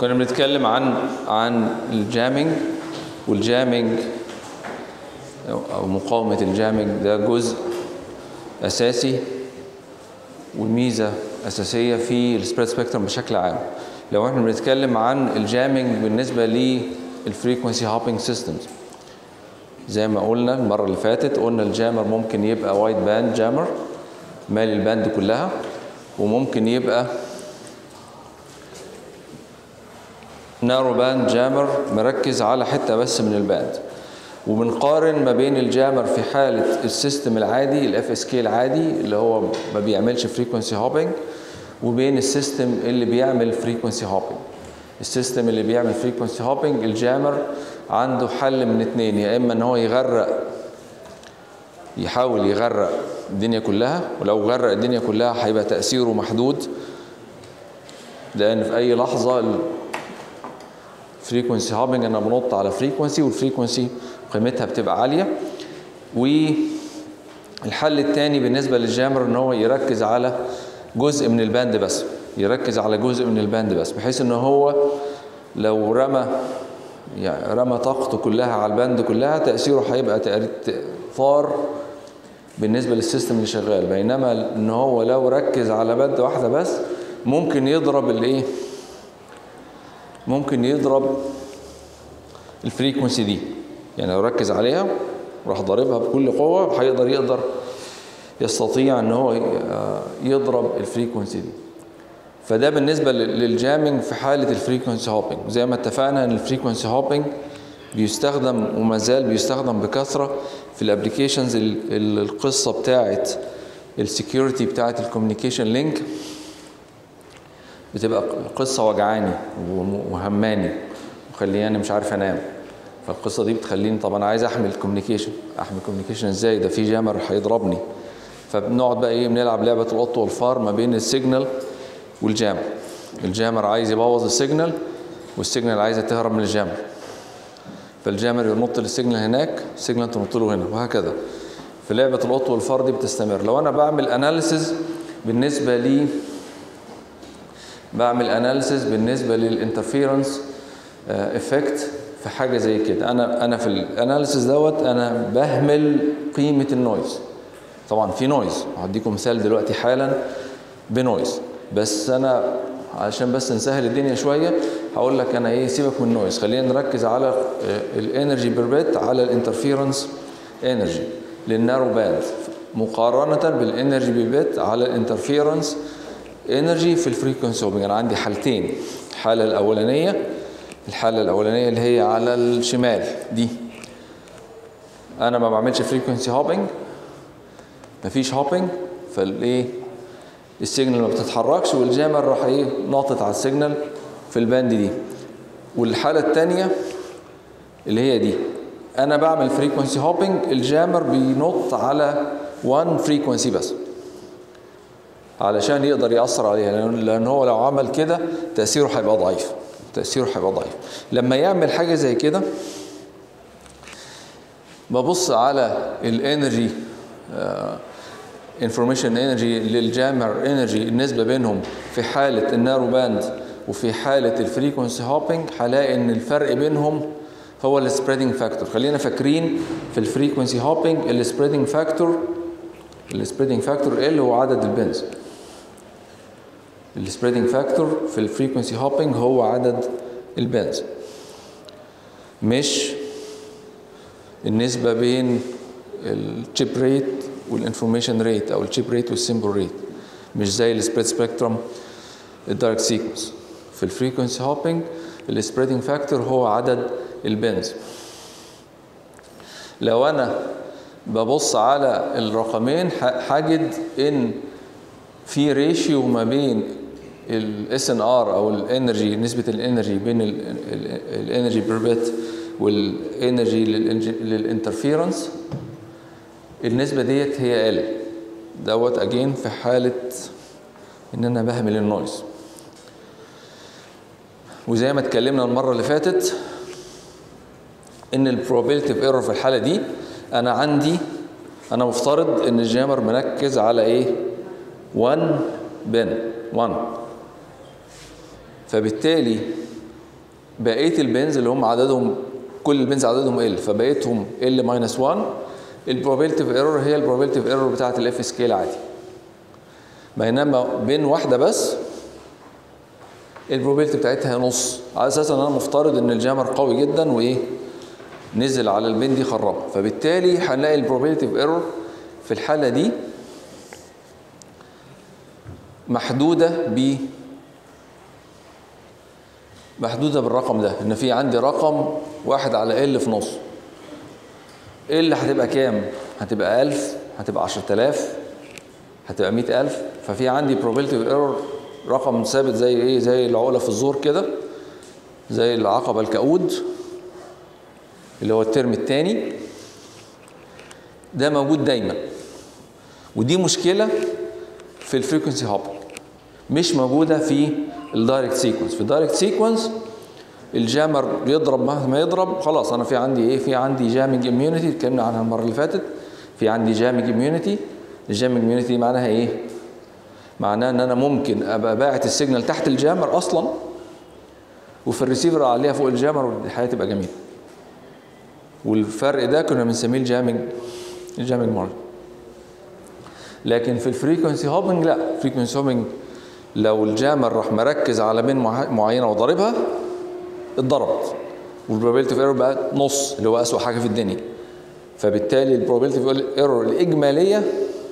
كنا بنتكلم عن عن الجامينج والجامينج او مقاومه الجامينج ده جزء اساسي وميزه اساسيه في السبريد سبيكترم بشكل عام لو احنا بنتكلم عن الجامينج بالنسبه للفريكونسي هوبينج سيستمز زي ما قلنا المره اللي فاتت قلنا الجامر ممكن يبقى وايد باند جامر مالي الباند كلها وممكن يبقى نارو باند جامر مركز على حته بس من الباند وبنقارن ما بين الجامر في حاله السيستم العادي الاف اس كي العادي اللي هو ما بيعملش فريكونسي هوبينج وبين السيستم اللي بيعمل فريكونسي هوبينج السيستم اللي بيعمل فريكونسي هوبينج الجامر عنده حل من اتنين يا اما ان هو يغرق يحاول يغرق الدنيا كلها ولو غرق الدنيا كلها هيبقى تاثيره محدود لان في اي لحظه الفريكونسي هوبينج انا بنط على فريكونسي والفريكونسي قيمتها بتبقى عاليه والحل الثاني بالنسبه للجامر ان هو يركز على جزء من الباند بس يركز على جزء من الباند بس بحيث ان هو لو رمى يعني رمى طاقته كلها على الباند كلها تاثيره هيبقى فار بالنسبه للسيستم اللي شغال بينما ان هو لو ركز على باند واحده بس ممكن يضرب الايه ممكن يضرب الفريكونسي دي يعني لو ركز عليها راح ضاربها بكل قوه هيقدر يقدر يستطيع ان هو يضرب الفريكونسي دي فده بالنسبه للجامينج في حاله الفريكونسي هوبينج زي ما اتفقنا ان الفريكونسي هوبينج بيستخدم وما زال بيستخدم بكثره في الابلكيشنز القصه بتاعه السكيورتي بتاعه الكوميونيكيشن لينك بتبقى قصه وجعاني وهماني وخلياني مش عارف انام فالقصه دي بتخليني طب انا عايز احمي الكوميونيكيشن احمي الكوميونيكيشن ازاي ده في جامر هيضربني فبنقعد بقى ايه بنلعب لعبه القط والفار ما بين السيجنال والجامر الجامر عايز يبوظ السيجنال والسيجنال عايزه تهرب من الجامر فالجامر ينط للسيجنال هناك السيجنال تنط له هنا وهكذا في لعبه القط والفار دي بتستمر لو انا بعمل اناليسز بالنسبه لي بعمل اناليسز بالنسبه للانترفيرنس افكت في حاجه زي كده انا انا في الاناليسز دوت انا بهمل قيمه النويز طبعا في نويز هديكم مثال دلوقتي حالا بنويز بس انا علشان بس نسهل الدنيا شويه هقول لك انا ايه سيبك من النويز خلينا نركز على الانرجي بير بيت على الانترفيرنس انرجي للنارو باند مقارنه بالانرجي بير بيت على الانترفيرنس انرجي في الفريكونسي هوبينج انا عندي حالتين الحاله الاولانيه الحاله الاولانيه اللي هي على الشمال دي انا ما بعملش فريكونسي هوبينج مفيش هوبينج فالايه السيجنال ما بتتحركش والجامر راح ايه ناطط على السيجنال في الباند دي والحاله الثانيه اللي هي دي انا بعمل فريكونسي هوبينج الجامر بينط على وان فريكونسي بس علشان يقدر ياثر عليها لان هو لو عمل كده تاثيره هيبقى ضعيف تاثيره هيبقى ضعيف لما يعمل حاجه زي كده ببص على الانرجي انفورميشن انرجي للجامر انرجي النسبه بينهم في حاله النارو باند وفي حاله الفريكونسي هوبينج هلاقي ان الفرق بينهم هو السبريدنج فاكتور خلينا فاكرين في الفريكونسي هوبينج السبريدنج فاكتور السبريدنج فاكتور ال هو عدد البنز السبريدنج فاكتور في الفريكونسي هوبينج هو عدد البنز مش النسبه بين الشيب ريت والانفورميشن ريت او الشيب ريت والسيمبل ريت مش زي السبريد سبيكترم الدايركت سيكونس في الفريكونسي هوبينج السبريدنج فاكتور هو عدد البنز لو انا ببص على الرقمين هجد ان في ريشيو ما بين الاس ان ار او الانرجي نسبه الانرجي بين الانرجي بير بت والانرجي للانترفيرنس النسبه ديت هي ال دوت اجين في حاله ان انا بهمل النويز وزي ما اتكلمنا المره اللي فاتت ان البروبابيلتي اوف ايرور في الحاله دي انا عندي انا مفترض ان الجامر مركز على ايه 1 بن 1 فبالتالي بقيه البنز اللي هم عددهم كل البنز عددهم ال فبقيتهم ال ماينس 1 البروبابيلتي ايرور هي البروبابيلتي ايرور بتاعه الاف سكيل عادي بينما بين واحده بس البروبابيلتي بتاعتها نص على اساس ان انا مفترض ان الجامر قوي جدا وايه نزل على البين دي خربها فبالتالي هنلاقي البروبابيلتي ايرور في الحاله دي محدوده ب محدوده بالرقم ده ان في عندي رقم واحد على ال في نص ال هتبقى كام هتبقى 1000 هتبقى 10000 هتبقى 100000 ففي عندي probability ايرور رقم ثابت زي ايه زي العقله في الزور كده زي العقبه الكؤود اللي هو الترم الثاني ده موجود دايما ودي مشكله في الفريكونسي هوبنج مش موجوده في الدايركت سيكونس في الدايركت سيكونس الجامر بيضرب مهما يضرب خلاص انا في عندي ايه في عندي جامنج اميونيتي اتكلمنا عنها المره اللي فاتت في عندي جامنج اميونيتي الجامنج اميونيتي معناها ايه معناها ان انا ممكن ابقى باعت السيجنال تحت الجامر اصلا وفي الريسيفر عليها فوق الجامر والحياه تبقى جميله والفرق ده كنا بنسميه الجامنج الجامنج مارجن لكن في الفريكونسي هوبنج لا فريكونسي هوبنج لو الجامر راح مركز على بين معينه وضاربها اتضربت والبروبابيلتي ايرور بقت نص اللي هو اسوء حاجه في الدنيا فبالتالي البروبابيلتي ايرور الاجماليه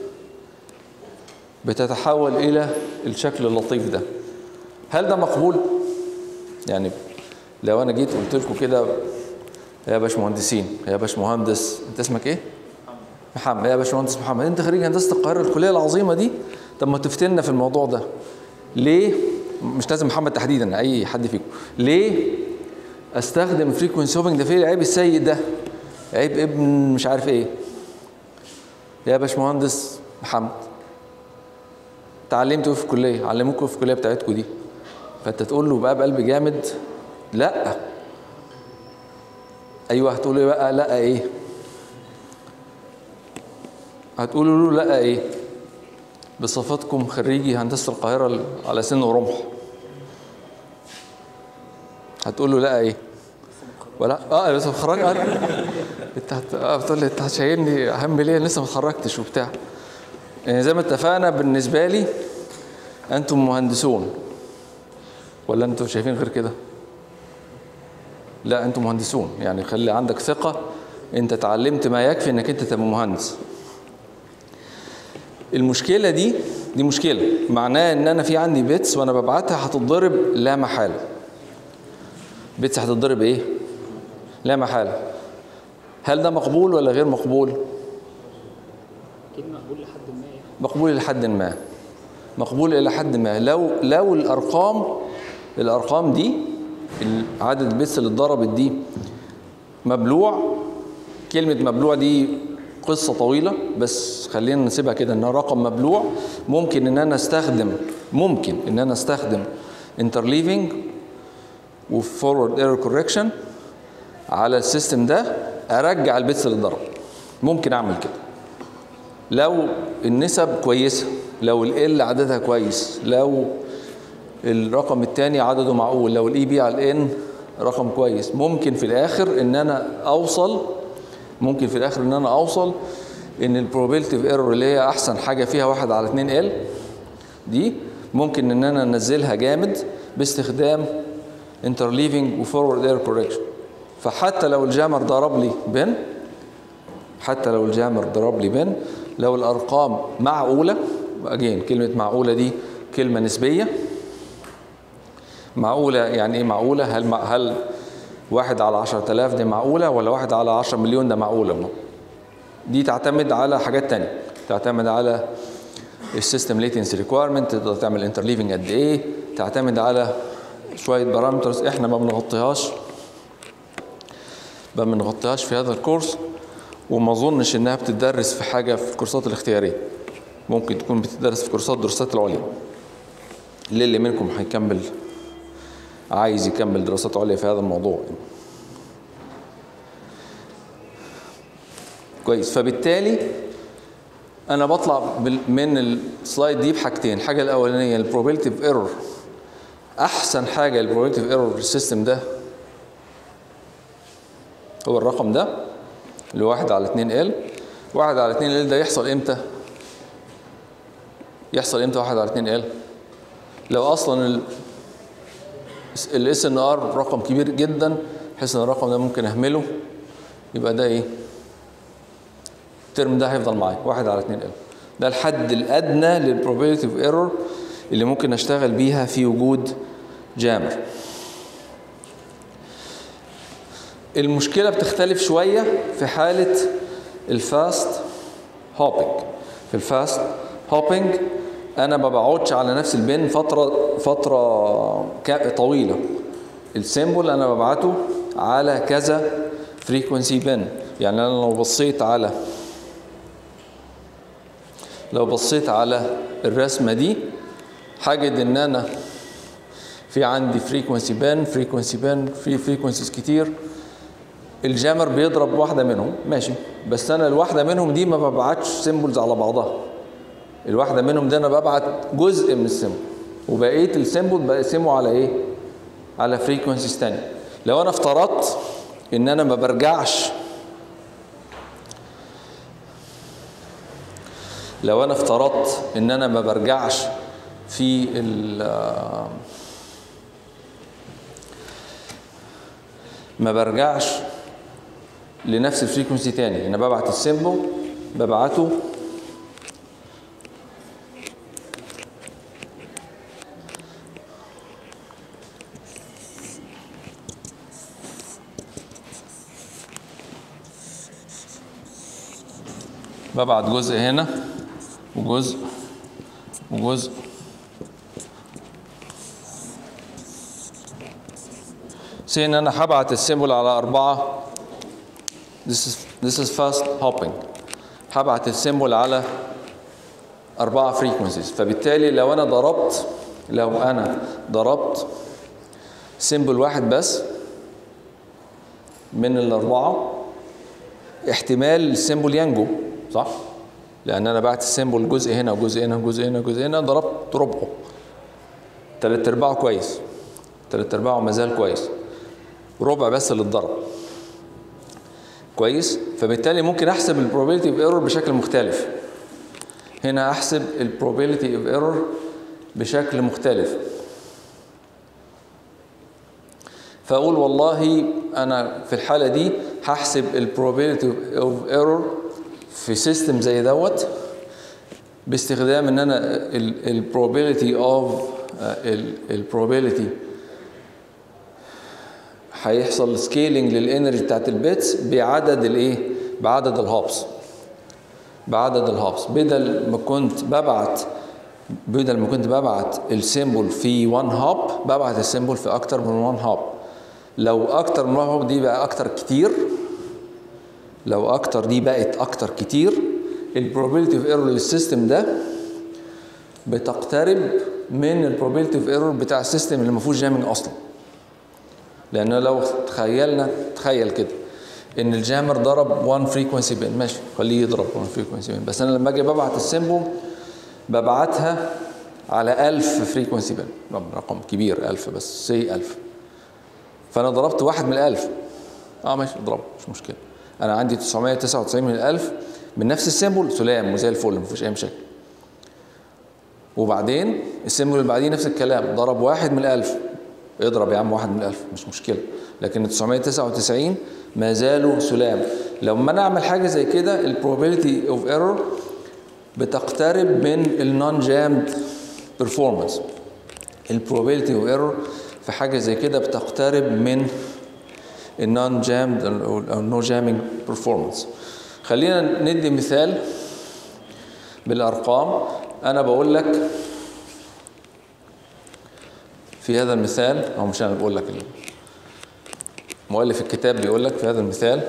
بتتحول الى الشكل اللطيف ده هل ده مقبول يعني لو انا جيت قلت لكم كده يا باشمهندسين يا باشمهندس انت اسمك ايه محمد يا باشمهندس محمد انت خريج هندسه القاهره الكليه العظيمه دي طب ما تفتنا في الموضوع ده ليه مش لازم محمد تحديدا اي حد فيكم ليه استخدم فريكونسي هوبنج ده فيه العيب السيء ده عيب ابن مش عارف ايه يا باشمهندس محمد اتعلمتوا في الكليه علموكوا في الكليه بتاعتكم دي فانت تقول له بقى بقلب جامد لا ايوه هتقول له بقى لا ايه هتقولوا له لا ايه بصفتكم خريجي هندسه القاهره على سن ورمح هتقول له لا ايه ولا اه لسه متخرج انت هت... اه بتقول لي انت هتشيلني اهم ليه لسه ما اتخرجتش وبتاع يعني زي ما اتفقنا بالنسبه لي انتم مهندسون ولا انتم شايفين غير كده لا انتم مهندسون يعني خلي عندك ثقه انت اتعلمت ما يكفي انك انت تبقى مهندس المشكله دي دي مشكله معناه ان انا في عندي بيتس وانا ببعتها هتتضرب لا محاله بيتس هتتضرب ايه لا محاله هل ده مقبول ولا غير مقبول اكيد مقبول لحد ما يعني مقبول الى حد ما مقبول الى حد ما لو لو الارقام الارقام دي عدد البيتس اللي اتضربت دي مبلوع كلمه مبلوع دي قصه طويله بس خلينا نسيبها كده انها رقم مبلوع ممكن ان انا استخدم ممكن ان انا استخدم انترليفنج وفورورد ايرور كوركشن على السيستم ده ارجع البيتس اللي اتضرب ممكن اعمل كده لو النسب كويسه لو ال عددها كويس لو الرقم الثاني عدده معقول لو الاي بي على الان رقم كويس ممكن في الاخر ان انا اوصل ممكن في الاخر ان انا اوصل ان البروبابيلتي اوف ايرور اللي هي احسن حاجه فيها واحد على 2 ال دي ممكن ان انا انزلها جامد باستخدام انترليفنج وفورورد ايرور كوركشن فحتى لو الجامر ضرب لي بن حتى لو الجامر ضرب لي بن لو الارقام معقوله اجين كلمه معقوله دي كلمه نسبيه معقوله يعني ايه معقوله هل هل واحد على عشرة آلاف دي معقولة ولا واحد على عشرة مليون ده معقولة دي تعتمد على حاجات تانية تعتمد على السيستم ليتنسي ريكويرمنت تقدر تعمل انترليفنج قد ايه تعتمد على شوية بارامترز احنا ما بنغطيهاش ما بنغطيهاش في هذا الكورس وما اظنش انها بتدرس في حاجة في الكورسات الاختيارية ممكن تكون بتدرس في كورسات دراسات العليا للي منكم هيكمل عايز يكمل دراسات عليا في هذا الموضوع كويس فبالتالي انا بطلع من السلايد دي بحاجتين الحاجه الاولانيه البروبابيلتي اوف ايرور احسن حاجه البروبابيلتي اوف ايرور السيستم ده هو الرقم ده اللي واحد على 2 ال واحد على 2 ال ده يحصل امتى يحصل امتى واحد على 2 ال لو اصلا الاس ان ار رقم كبير جدا بحيث ان الرقم ده ممكن اهمله يبقى ده ايه الترم ده هيفضل معايا واحد على 2 ال ده الحد الادنى للبروبابيلتي اوف ايرور اللي ممكن اشتغل بيها في وجود جامر المشكلة بتختلف شوية في حالة الفاست هوبينج في الفاست هوبينج انا ما بقعدش على نفس البن فترة فترة كا- طويلة السيمبل انا ببعته على كذا فريكونسي بن يعني انا لو بصيت على لو بصيت على الرسمة دي هجد ان انا في عندي فريكونسي بان فريكونسي بان في فريكونسيز كتير الجامر بيضرب واحدة منهم ماشي بس انا الواحدة منهم دي ما ببعتش سيمبلز على بعضها الواحدة منهم دي انا ببعت جزء من السيمبل وبقية السيمبل بقسمه على ايه على فريكونسيز تانية لو انا افترضت ان انا ما برجعش لو انا افترضت ان انا ما برجعش في ال ما برجعش لنفس الفريكونسي تاني انا ببعت السيمبل ببعته ببعت جزء هنا وجزء وجزء سي ان انا هبعت السيمبل على أربعة this is, this is fast hopping هبعت السيمبل على أربعة فريكونسيز فبالتالي لو أنا ضربت لو أنا ضربت سيمبل واحد بس من الأربعة احتمال السيمبل ينجو صح؟ لأن أنا بعت السيمبل جزء هنا وجزء هنا وجزء هنا وجزء هنا ضربت ربعه تلات أرباعه كويس تلات أرباعه مازال كويس ربع بس اللي اتضرب كويس فبالتالي ممكن احسب البروبابيلتي اوف ايرور بشكل مختلف هنا احسب البروبابيلتي اوف ايرور بشكل مختلف فاقول والله انا في الحاله دي هحسب البروبابيلتي اوف ايرور في سيستم زي دوت باستخدام ان انا البروبابيلتي اوف البروبابيلتي هيحصل سكيلينج للانرجي بتاعت البيتس بعدد الايه بعدد الهابس بعدد الهابس بدل ما كنت ببعت بدل ما كنت ببعت السيمبل في 1 هاب ببعت السيمبل في اكتر من 1 هاب لو اكتر من 1 هاب دي بقى اكتر كتير لو اكتر دي بقت اكتر كتير البروبابيلتي اوف ايرور للسيستم ده بتقترب من البروبابيلتي اوف ايرور بتاع السيستم اللي ما فيهوش جامنج اصلا لان لو تخيلنا تخيل كده ان الجامر ضرب 1 فريكونسي بين ماشي خليه يضرب 1 فريكونسي بين بس انا لما اجي ببعت السيمبل ببعتها على 1000 فريكونسي بين رقم كبير 1000 بس سي 1000 فانا ضربت واحد من ال1000 اه ماشي اضربه مش مشكله انا عندي 999 من ال1000 من نفس السيمبل سلام وزي الفل ما فيهوش اي مشاكل وبعدين السيمبل اللي بعديه نفس الكلام ضرب واحد من الألف اضرب يا عم واحد من الألف مش مشكلة لكن 999 ما زالوا سلام لما انا اعمل حاجة زي كده البروبابيلتي اوف ايرور بتقترب من النون جامد بيرفورمانس البروبابيلتي اوف ايرور في حاجة زي كده بتقترب من النون جامد او النو جامينج بيرفورمانس خلينا ندي مثال بالارقام انا بقول لك في هذا المثال او مش انا بقول لك مؤلف الكتاب بيقول لك في هذا المثال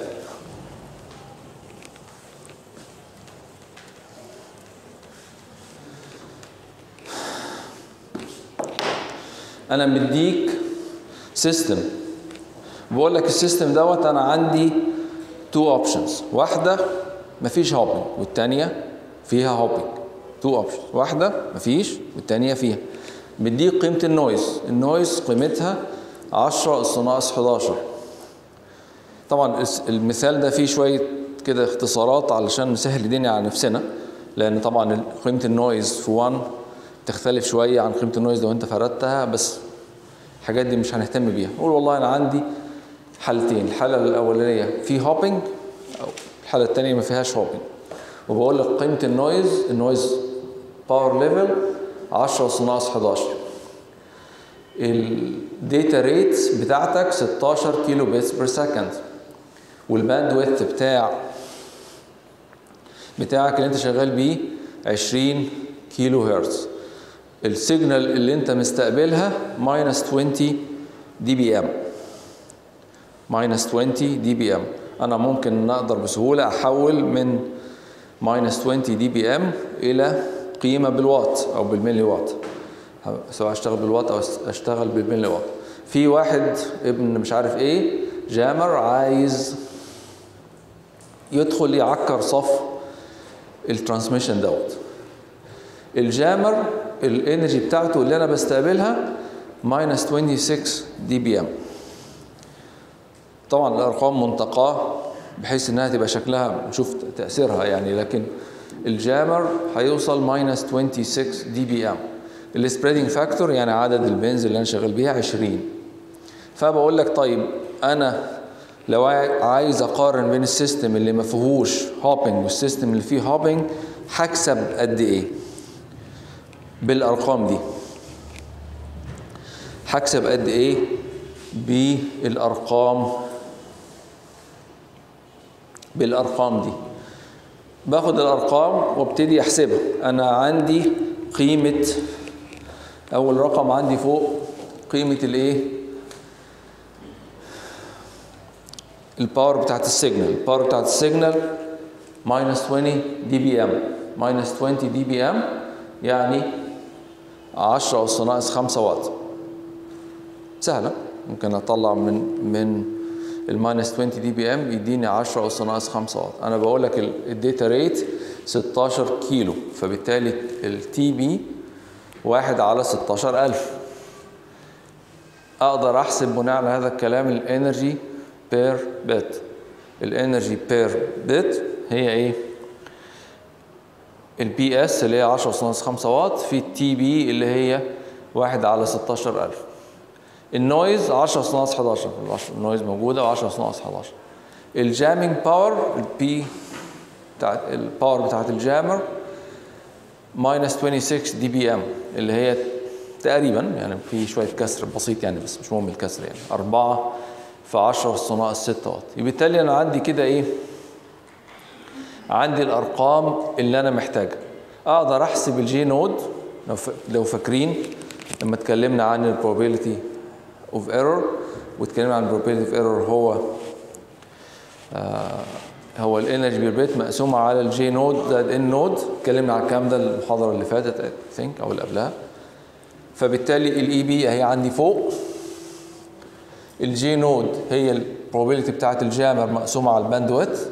انا مديك سيستم بقول لك السيستم دوت انا عندي تو اوبشنز واحده مفيش هوبنج والثانيه فيها هوبنج تو اوبشنز واحده مفيش والثانيه فيها مديك قيمه النويز النويز قيمتها 10 اس ناقص 11 طبعا الس- المثال ده فيه شويه كده اختصارات علشان نسهل الدنيا على نفسنا لان طبعا ال- قيمه النويز في 1 تختلف شويه عن قيمه النويز لو انت فردتها بس الحاجات دي مش هنهتم بيها نقول والله انا عندي حالتين الحاله الاولانيه في هوبنج او الحاله الثانيه ما فيهاش هوبنج وبقول لك قيمه النويز النويز باور ليفل 10 اس ناقص 11 الداتا ريت بتاعتك 16 كيلو بيتس بير سكند والباند ويث بتاع بتاعك اللي انت شغال بيه 20 كيلو هرتز السيجنال اللي انت مستقبلها ماينس 20 دي بي ام ماينس 20 دي بي ام انا ممكن اقدر بسهوله احول من ماينس 20 دي بي ام الى قيمه بالوات او بالملي وات سواء اشتغل بالوات او اشتغل بالملي وات في واحد ابن مش عارف ايه جامر عايز يدخل يعكر صف الترانسميشن دوت الجامر الانرجي بتاعته اللي انا بستقبلها ماينس 26 دي بي ام طبعا الارقام منتقاه بحيث انها تبقى شكلها نشوف تاثيرها يعني لكن الجامر هيوصل ماينس 26 دي بي ام السبريدنج فاكتور يعني عدد البنز اللي انا شغال بيها 20 فبقول لك طيب انا لو عايز اقارن بين السيستم اللي ما فيهوش هوبنج والسيستم اللي فيه هوبنج هكسب قد ايه بالارقام دي هكسب قد ايه بالارقام بالارقام دي باخد الارقام وابتدي احسبها انا عندي قيمه اول رقم عندي فوق قيمه الايه الباور بتاعت السيجنال الباور بتاعت السيجنال ماينس 20 دي بي ام ماينس 20 دي بي ام يعني 10 اس ناقص 5 واط سهله ممكن اطلع من من الماينس 20 دي بي ام يديني 10 اس ناقص 5 واط انا بقول لك الداتا ريت 16 كيلو فبالتالي التي بي واحد على 16000 اقدر احسب بناء على هذا الكلام الانرجي بير بت الانرجي بير بت هي ايه البي اس اللي هي 10 اس ناقص 5 واط في التي بي اللي هي واحد على 16000 النويز 10 اس ناقص 11 النويز موجوده و10 اس ناقص 11 الجامينج باور البي بتاعت الباور بتاعت الجامر ماينس 26 دي بي ام اللي هي تقريبا يعني في شويه كسر بسيط يعني بس مش مهم الكسر يعني 4 في 10 اس ناقص 6 واط بالتالي انا عندي كده ايه عندي الارقام اللي انا محتاجها اقدر احسب الجي نود لو لو فاكرين لما اتكلمنا عن البروبابيلتي اوف ايرور واتكلمنا عن البروبابيلتي اوف ايرور هو آه هو الانرجي بير بيت مقسومه على الجي نود زائد ان نود اتكلمنا على الكلام ده المحاضره اللي فاتت اي ثينك او اللي قبلها فبالتالي الاي بي هي عندي فوق الجي نود هي البروبابيلتي بتاعت الجامر مقسومه على الباندويت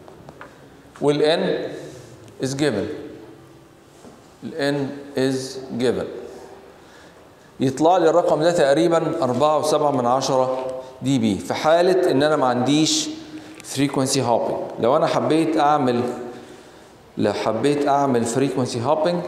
والان is given الان is given يطلع لي الرقم ده تقريبا 4.7 من عشرة دي بي في حالة ان انا ما عنديش فريكونسي هوبينج لو انا حبيت اعمل لو حبيت اعمل فريكونسي هوبينج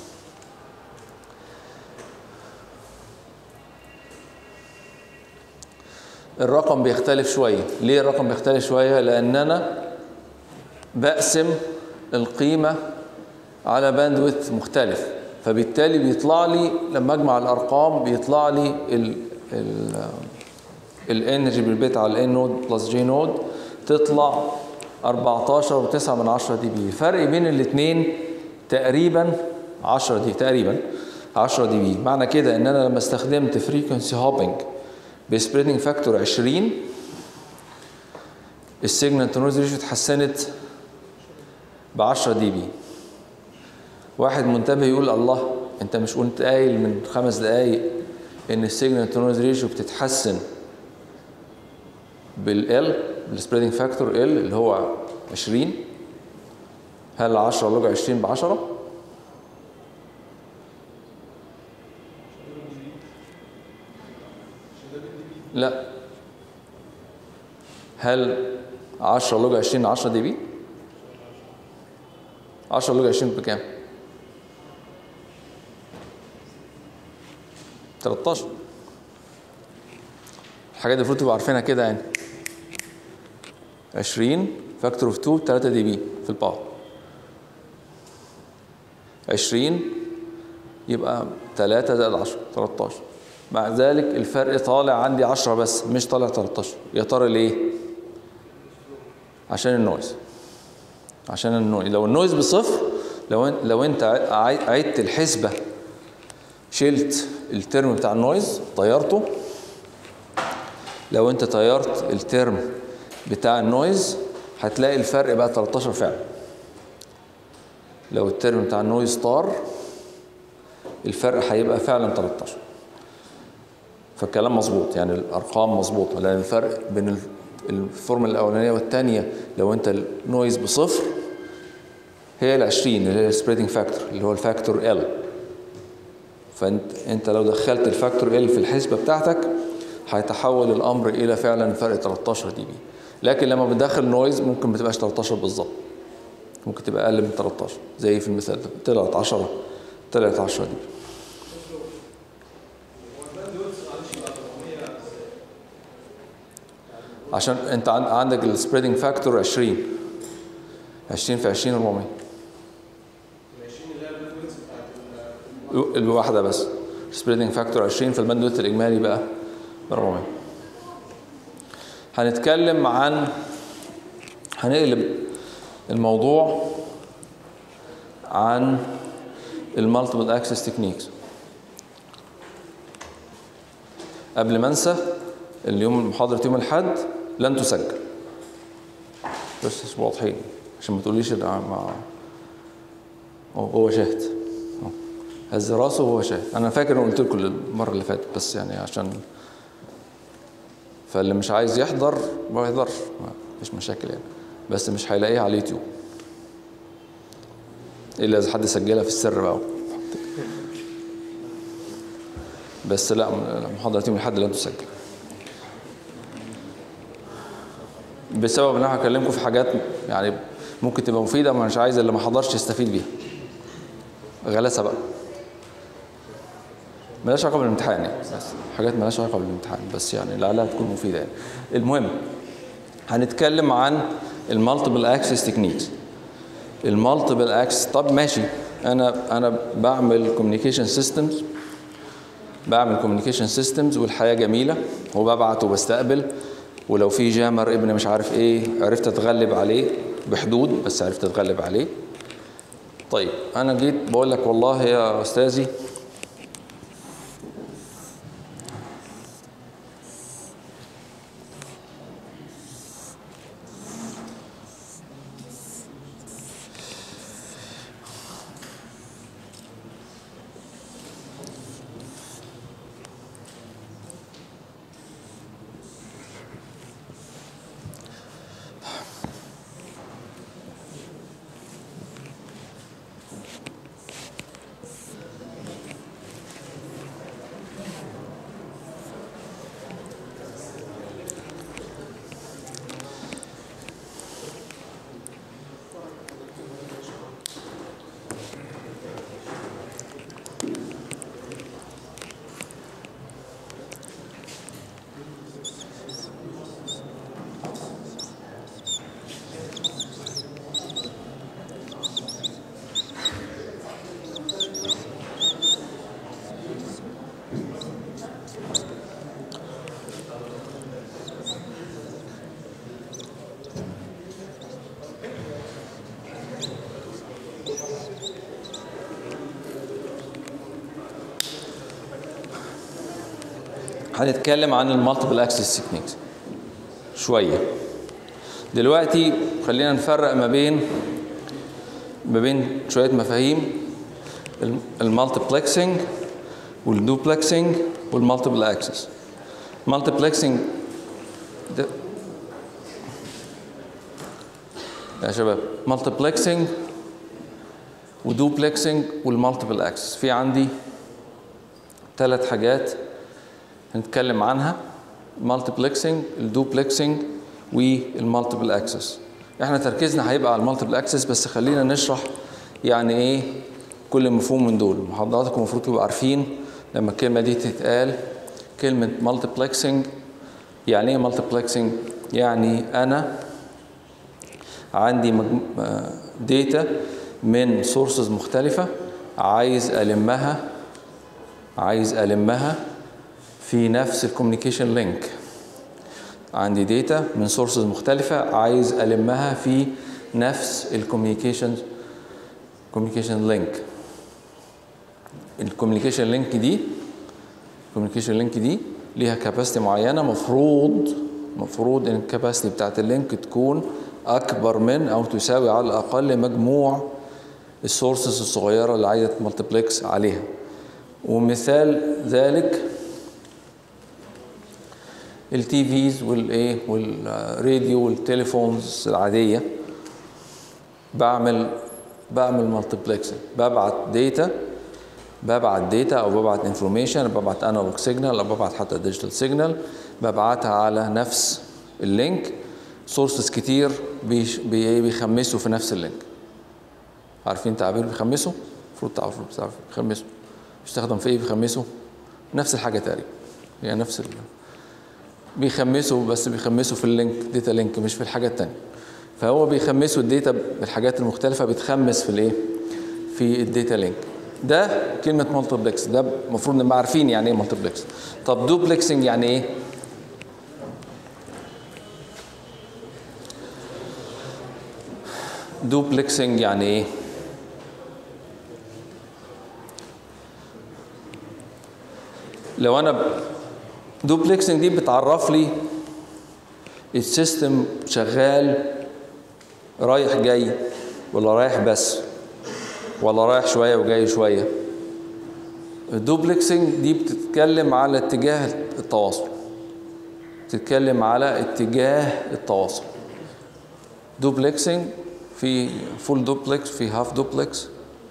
الرقم بيختلف شوية ليه الرقم بيختلف شوية لان انا بقسم القيمة على باندويث مختلف فبالتالي بيطلع لي لما اجمع الارقام بيطلع لي ال ال الانرجي بالبيت على الان نود بلس جي نود تطلع 14 و9 من 10 دي بي الفرق بين الاثنين تقريبا 10 دي تقريبا 10 دي بي معنى كده ان انا لما استخدمت فريكونسي هوبينج بسبريدنج فاكتور 20 السيجنال تو نويز ريشيو اتحسنت ب 10 دي بي واحد منتبه يقول الله انت مش قلت قايل من خمس دقايق ان السيجنال تو نويز ريشيو بتتحسن بالال بالسبريدنج فاكتور ال اللي هو 20 هل 10 لوج 20 ب 10 لا هل 10 لوج 20 10 دي بي 10 لوج 20 بكام 13 الحاجات دي المفروض تبقوا عارفينها كده يعني 20 فاكتور اوف 2 3 دي بي في الباور 20 يبقى 3 زائد 10 13 مع ذلك الفرق طالع عندي 10 بس مش طالع 13 يا ترى ليه؟ عشان النويز عشان النويز لو النويز بصفر لو انت لو انت عي- عدت الحسبه شلت الترم بتاع النويز طيرته لو انت طيرت الترم بتاع النويز هتلاقي الفرق بقى 13 فعلا لو الترم بتاع النويز طار الفرق هيبقى فعلا 13 فالكلام مظبوط يعني الارقام مظبوطه لان الفرق بين ال- الفورمولا الاولانيه والثانيه لو انت النويز بصفر هي ال 20 اللي هي السبريدنج فاكتور اللي هو الفاكتور ال فانت انت لو دخلت الفاكتور ال في الحسبه بتاعتك هيتحول الامر الى فعلا فرق 13 دي بي لكن لما بتدخل نويز ممكن ما تبقاش 13 بالظبط ممكن تبقى اقل من 13 زي في المثال ده طلعت 10 طلعت 10 دي بي عشان انت عن- عندك السبريدنج فاكتور 20 20 في 20 400 الواحده بس سبريدنج فاكتور 20 في الباندويت الاجمالي بقى 400 هنتكلم عن هنقلب الموضوع عن المالتيبل اكسس تكنيكس قبل ما انسى اليوم محاضرة يوم الأحد لن تسجل بس واضحين عشان ما تقوليش ده مع هو- هو شاهد أهو. هز راسه وهو شاهد انا فاكر اني قلت لكم المره اللي فاتت بس يعني عشان فاللي مش عايز يحضر ما يحضرش ما فيش مشاكل يعني بس مش هيلاقيها على اليوتيوب الا اذا حد سجلها في السر بقى بس لا محاضرة يوم الأحد لن تسجل بسبب ان انا هكلمكم في حاجات يعني ممكن تبقى مفيده ما مش عايز اللي ما حضرش يستفيد بيها غلاسه بقى ملهاش علاقه بالامتحان يعني بس حاجات ملهاش علاقه بالامتحان بس يعني لعلها تكون مفيده يعني المهم هنتكلم عن المالتيبل اكسس تكنيكس المالتيبل اكسس طب ماشي انا انا بعمل كوميونيكيشن سيستمز بعمل كوميونيكيشن سيستمز والحياه جميله وببعت وبستقبل ولو في جامر ابن مش عارف ايه عرفت اتغلب عليه بحدود بس عرفت اتغلب عليه طيب انا جيت بقول لك والله يا استاذي هنتكلم عن المالتيبل اكسس تكنيكس شويه دلوقتي خلينا نفرق ما بين ما بين شويه مفاهيم المالتيبلكسنج والدوبلكسنج والمالتيبل اكسس مالتيبلكسنج ده يا شباب مالتيبلكسنج ودوبلكسنج والمالتيبل اكسس في عندي ثلاث حاجات هنتكلم عنها مالتيبلكسنج الدوبلكسنج والمالتيبل اكسس احنا تركيزنا هيبقى على المالتيبل اكسس بس خلينا نشرح يعني ايه كل مفهوم من دول حضراتكم المفروض تبقوا عارفين لما الكلمه دي تتقال كلمه مالتيبلكسنج يعني ايه مالتيبلكسنج يعني انا عندي داتا من سورسز مختلفة عايز ألمها عايز ألمها في نفس الكوميونيكيشن لينك عندي داتا من سورسز مختلفة عايز ألمها في نفس الكوميونيكيشن كوميونيكيشن لينك الكوميونيكيشن لينك دي الكوميونيكيشن لينك دي ليها كاباسيتي معينة مفروض مفروض ان الكاباسيتي بتاعت اللينك تكون اكبر من او تساوي على الاقل مجموع السورسز الصغيره اللي عايزه مالتيبلكس عليها ومثال ذلك التي فيز والايه والراديو والتليفونز العاديه بعمل بعمل مالتيبلكسنج ببعت داتا ببعت داتا او ببعت انفورميشن ببعت انالوج سيجنال او ببعت حتى ديجيتال سيجنال ببعتها على نفس اللينك سورسز كتير بيش بي بيخمسوا في نفس اللينك عارفين تعبير بيخمسوا المفروض تعرفوا بتعرفوا بيخمسوا بيستخدم في ايه بيخمسوا نفس الحاجه تقريبا هي يعني نفس ال... بيخمسوا بس بيخمسوا في اللينك داتا لينك مش في الحاجه التانية فهو بيخمسوا الداتا بالحاجات المختلفه بتخمس في الايه في الداتا لينك ده كلمه مالتيبلكس ده المفروض نبقى عارفين يعني ايه مالتيبلكس طب دوبلكسنج يعني ايه دوبلكسنج يعني ايه لو انا دوبلكسنج دي بتعرف لي السيستم شغال رايح جاي ولا رايح بس ولا رايح شويه وجاي شويه الدوبلكسنج دي بتتكلم على اتجاه التواصل بتتكلم على اتجاه التواصل دوبلكسنج في فول دوبلكس في هاف دوبلكس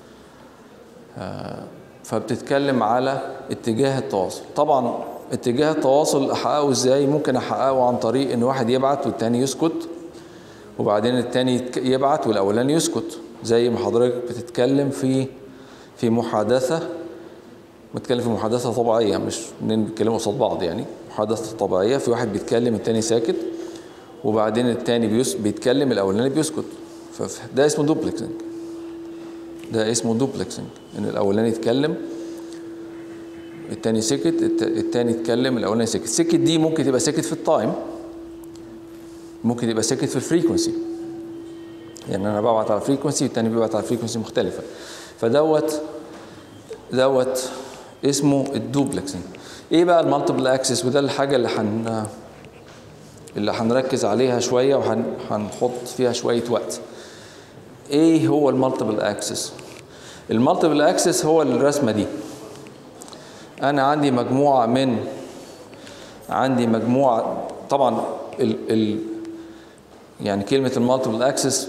آه فبتتكلم على اتجاه التواصل طبعا اتجاه التواصل احققه ازاي ممكن احققه عن طريق ان واحد يبعت والتاني يسكت وبعدين التاني يبعت والاولاني يسكت زي ما حضرتك بتتكلم في في محادثه بتكلم في محادثه طبيعيه مش اتنين بيتكلموا قصاد بعض يعني محادثه طبيعيه في واحد بيتكلم التاني ساكت وبعدين التاني بيس بيتكلم الاولاني بيسكت فده اسمه دوبلكسنج ده اسمه دوبلكسنج ان الاولاني يتكلم التاني سكت التاني يتكلم الاولاني سكت سكت دي ممكن تبقى سكت في التايم ممكن يبقى سكت في الفريكونسي يعني انا ببعت على فريكونسي والتاني بيبعت على فريكونسي مختلفه فدوت دوت اسمه الدوبلكسنج ايه بقى المالتيبل اكسس وده الحاجه اللي هن اللي هنركز عليها شويه وهنحط فيها شويه وقت ايه هو المالتيبل اكسس المالتيبل اكسس هو الرسمه دي انا عندي مجموعه من عندي مجموعه طبعا ال ال يعني كلمه المالتيبل اكسس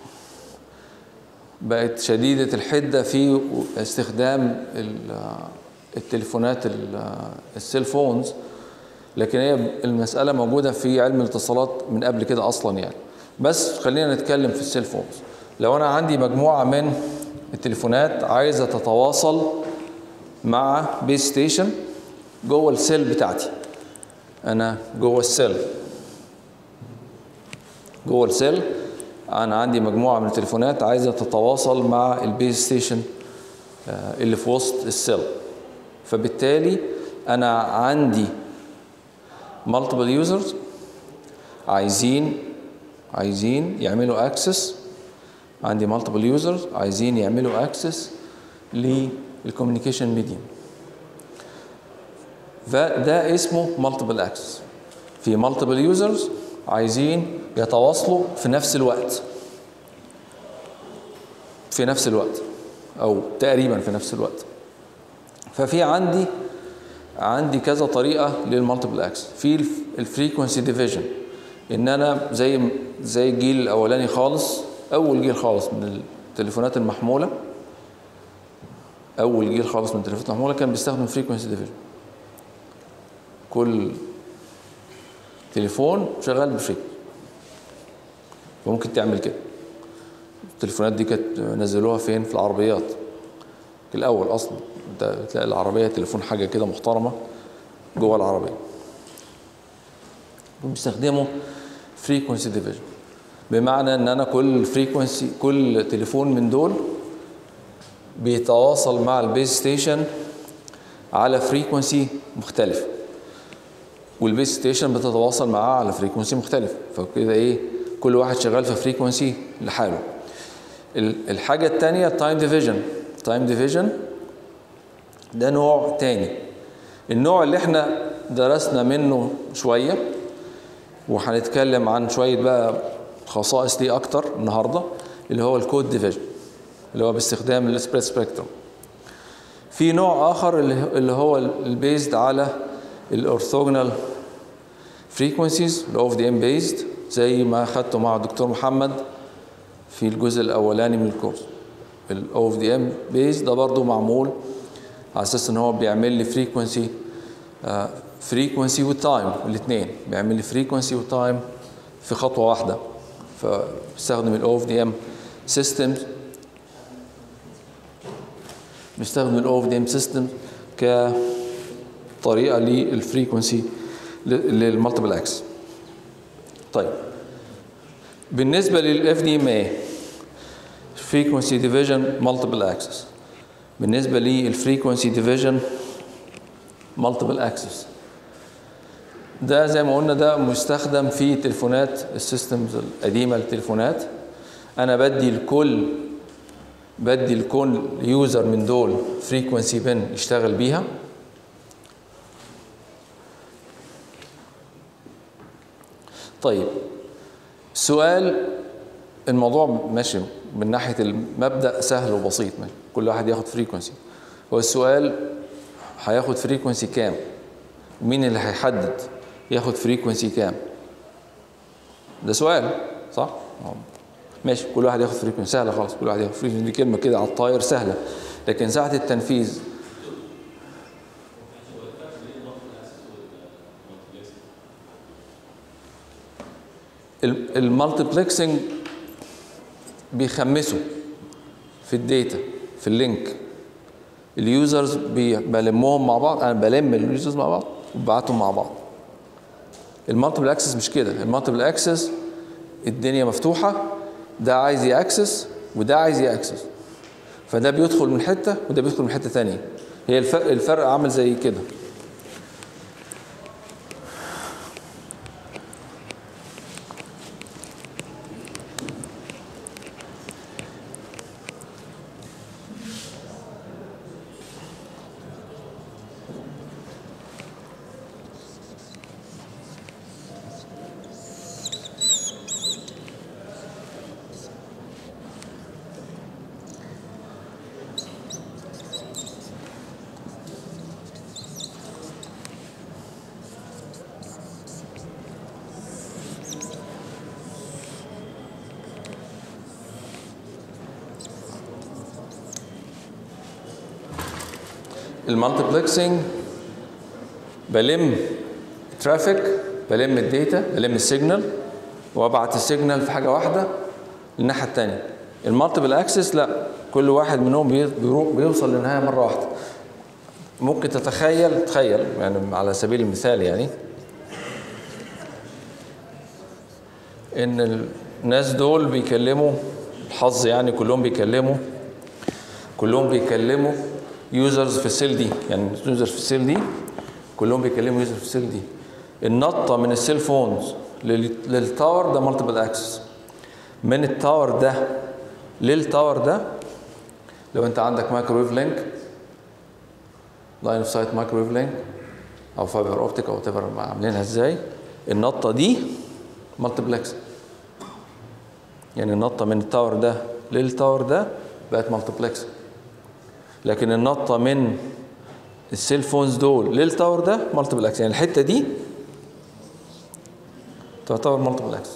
بقت شديده الحده في استخدام التليفونات السيل فونز لكن هي المساله موجوده في علم الاتصالات من قبل كده اصلا يعني بس خلينا نتكلم في السيل فونز لو انا عندي مجموعه من التليفونات عايزه تتواصل مع بيس ستيشن جوه السيل بتاعتي انا جوه السيل جوه السيل انا عندي مجموعه من التليفونات عايزه تتواصل مع البيس ستيشن اللي في وسط السيل فبالتالي انا عندي مالتيبل يوزرز عايزين عايزين يعملوا اكسس عندي مالتيبل يوزرز عايزين يعملوا اكسس للكوميونيكيشن ميديم فده اسمه مالتيبل اكسس في مالتيبل يوزرز عايزين يتواصلوا في نفس الوقت في نفس الوقت او تقريبا في نفس الوقت ففي عندي عندي كذا طريقه للمالتيبل اكسس في الفريكونسي ديفيجن ان انا زي زي الجيل الاولاني خالص اول جيل خالص من التليفونات المحموله اول جيل خالص من التليفونات المحموله كان بيستخدم فريكونسي ديفيجن كل تليفون شغال بفريكونسي فممكن تعمل كده التليفونات دي كانت نزلوها فين في العربيات الاول اصلا انت تلاقي العربيه تليفون حاجه كده محترمه جوه العربيه بيستخدموا فريكونسي ديفيجن بمعنى ان انا كل فريكونسي كل تليفون من دول بيتواصل مع البيز ستيشن على فريكونسي مختلف والبيز ستيشن بتتواصل معاه على فريكونسي مختلف فكده ايه كل واحد شغال في فريكونسي لحاله ال- الحاجه الثانيه تايم ديفيجن تايم ديفيجن ده نوع تاني النوع اللي احنا درسنا منه شويه وهنتكلم عن شويه بقى خصائص ليه اكتر النهارده اللي هو الكود ديفيجن اللي هو باستخدام السبريد سبيكتروم في نوع اخر اللي اللي هو البيزد على الاورثوجونال فريكونسيز الاوف دي ام بيزد زي ما اخدته مع الدكتور محمد في الجزء الاولاني من الكورس الاوف دي ام بيز ده برضو معمول على اساس ان هو بيعمل لي فريكونسي فريكونسي وتايم الاثنين بيعمل لي فريكونسي وتايم في خطوه واحده فبستخدم الاوف دي ام سيستمز بستخدم الاوف دي ام سيستم كطريقه للفريكونسي للمالتيبل اكس طيب بالنسبه للاف دي ام اي frequency division multiple access بالنسبه للفريكونسي ديفيجن multiple access ده زي ما قلنا ده مستخدم في تليفونات السيستمز القديمه للتليفونات انا بدي لكل بدي لكل يوزر من دول فريكونسي بن يشتغل بيها طيب سؤال الموضوع ماشي من ناحيه المبدا سهل وبسيط ماشي. كل واحد ياخد فريكونسي هو السؤال هياخد فريكونسي كام مين اللي هيحدد ياخد فريكونسي كام ده سؤال صح أه. ماشي كل واحد ياخد فريكونسي سهله خالص كل واحد ياخد فريكونسي دي كلمه كده على الطاير سهله لكن ساعه التنفيذ المالتيبلكسنج بيخمسوا في الداتا في اللينك اليوزرز بي- بلمهم مع بعض انا بلم اليوزرز مع بعض وببعتهم مع بعض المالتيبل اكسس مش كده المالتيبل اكسس الدنيا مفتوحه ده عايز ياكسس وده عايز ياكسس فده بيدخل من حته وده بيدخل من حته تانية هي الفرق الفرق عامل زي كده المالتيبلكسنج بلم ترافيك بلم الداتا بلم السيجنال وابعت السيجنال في حاجه واحده للناحيه الثانيه المالتيبل اكسس لا كل واحد منهم بي- بيروح بيوصل للنهايه مره واحده ممكن تتخيل تخيل يعني على سبيل المثال يعني ان الناس دول بيكلموا الحظ يعني كلهم بيكلموا كلهم بيكلموا يوزرز في السيل دي يعني يوزرز في السيل دي كلهم بيكلموا يوزرز في السيل دي النطه من السيل فونز لل- للتاور ده مالتيبل اكسس من التاور ده للتاور ده لو انت عندك مايكرويف لينك لاين اوف سايت مايكرويف لينك او فايبر اوبتيك او تفر عاملينها ازاي النطه دي مالتيبلكس يعني النطه من التاور ده للتاور ده بقت مالتيبلكس لكن النطه من السيل فونز دول للتاور ده مالتيبل اكس يعني الحته دي تعتبر مالتيبل اكس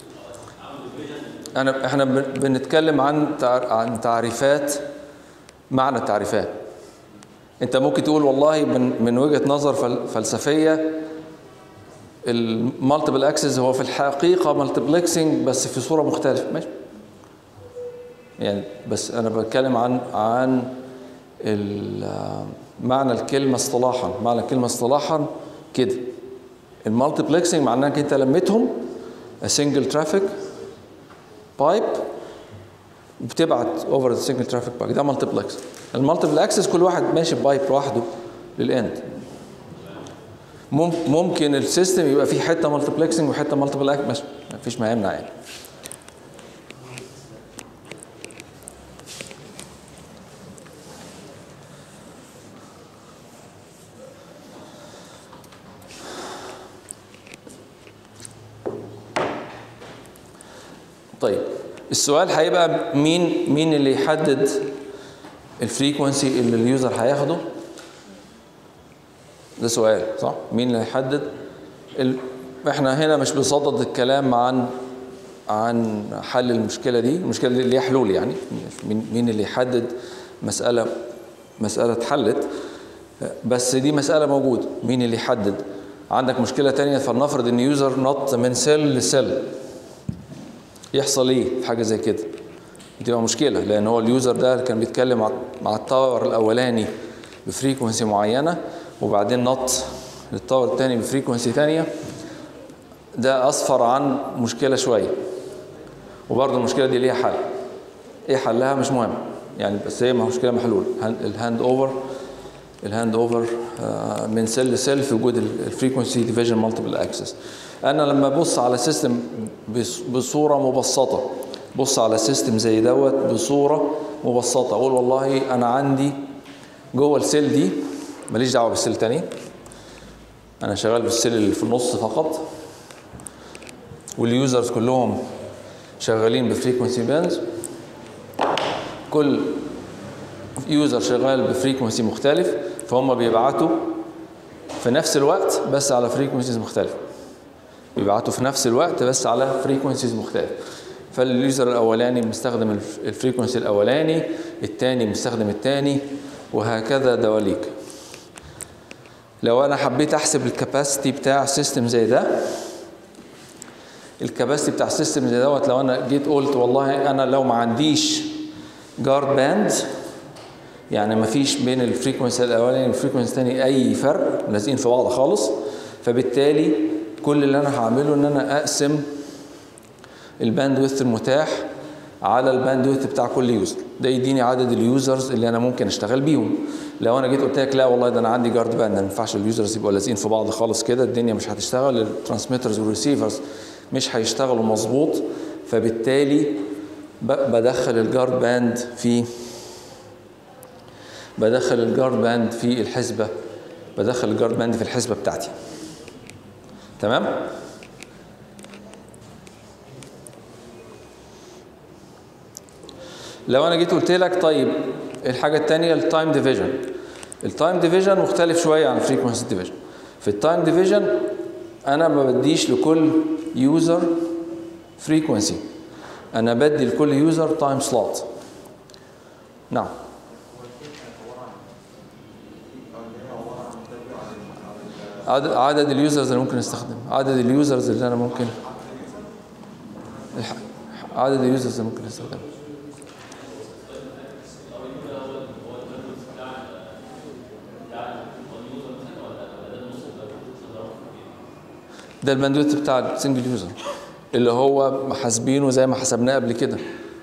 انا احنا بن- بنتكلم عن تع- عن تعريفات معنى التعريفات انت ممكن تقول والله من من وجهه نظر فل- فلسفيه المالتيبل اكسس هو في الحقيقه مالتيبلكسنج بس في صوره مختلفه ماشي يعني بس انا بتكلم عن عن ال- معنى الكلمه اصطلاحا معنى الكلمه اصطلاحا كده المالتيبلكسنج معناه انك انت لميتهم سنجل ترافيك بايب بتبعت اوفر ذا سنجل ترافيك بايب ده مالتيبلكس المالتيبل اكسس كل واحد ماشي بايب لوحده للاند مم- ممكن السيستم يبقى فيه حته مالتيبلكسنج وحته مالتيبل اكسس ماشي مفيش ما يمنع يعني طيب السؤال هيبقى مين مين اللي يحدد الفريكونسي اللي اليوزر هياخده ده سؤال صح مين اللي هيحدد ال... احنا هنا مش بنصدد الكلام عن عن حل المشكله دي المشكله دي ليها حلول يعني مين مين اللي يحدد مساله مساله اتحلت بس دي مساله موجوده مين اللي يحدد عندك مشكله تانية فلنفرض ان يوزر نط من سيل لسيل يحصل ايه في حاجه زي كده بتبقى مشكله لان هو اليوزر ده كان بيتكلم مع مع التاور الاولاني بفريكونسي معينه وبعدين نط للتاور الثاني بفريكونسي ثانيه ده اسفر عن مشكله شويه وبرضه المشكله دي ليها حل ايه حلها مش مهم يعني بس هي مشكله محلول الهاند اوفر الهاند اوفر من سيل لسيل في وجود الفريكونسي ديفيجن مالتيبل اكسس انا لما ابص على سيستم بصوره مبسطه بص على سيستم زي دوت بصوره مبسطه اقول والله انا عندي جوه السيل دي ماليش دعوه بالسيل تاني انا شغال بالسيل اللي في النص فقط واليوزرز كلهم شغالين بفريكونسي باندز كل يوزر شغال بفريكونسي مختلف فهم بيبعتوا في نفس الوقت بس على فريكونسيز مختلفه بيبعتوا في نفس الوقت بس على فريكونسيز مختلفه فاليوزر الاولاني مستخدم الفريكونسي الاولاني الثاني مستخدم الثاني وهكذا دواليك لو انا حبيت احسب الكاباسيتي بتاع سيستم زي ده الكاباسيتي بتاع السيستم زي دوت لو انا جيت قلت والله انا لو ما عنديش جارد باند يعني ما فيش بين الفريكونسي الاولاني والفريكونسي الثاني اي فرق لازقين في بعض خالص فبالتالي كل اللي انا هعمله ان انا اقسم الباند ويث المتاح على الباند ويث بتاع كل يوزر ده يديني عدد اليوزرز اللي انا ممكن اشتغل بيهم لو انا جيت قلت لك لا والله ده انا عندي جارد باند ما ينفعش اليوزرز يبقوا لازقين في بعض خالص كده الدنيا مش هتشتغل الترانسميترز والريسيفرز مش هيشتغلوا مظبوط فبالتالي بدخل الجارد باند في بدخل الجارد باند في الحسبه بدخل الجارد باند في الحسبه بتاعتي تمام لو انا جيت قلت لك طيب الحاجه الثانيه التايم ديفيجن التايم ديفيجن مختلف شويه عن الفريكونسي ديفيجن في التايم ديفيجن انا ما بديش لكل يوزر فريكونسي انا بدي لكل يوزر تايم سلوت نعم عدد عدد اليوزرز اللي ممكن استخدم عدد اليوزرز اللي انا ممكن عدد اليوزرز اللي ممكن استخدمه ده الباندويت بتاع السنجل يوزر اللي هو حاسبينه زي ما حسبناه قبل كده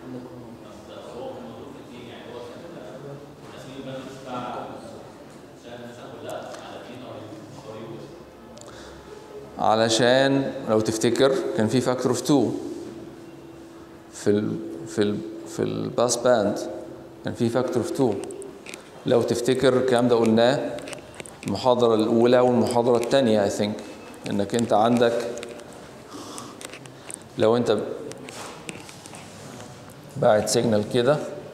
علشان لو تفتكر كان في فاكتور اوف 2 في ال في ال في الباس باند كان في فاكتور اوف 2 لو تفتكر الكلام ده قلناه المحاضرة الأولى والمحاضرة الثانية اي ثينك انك انت عندك لو انت باعت سيجنال كده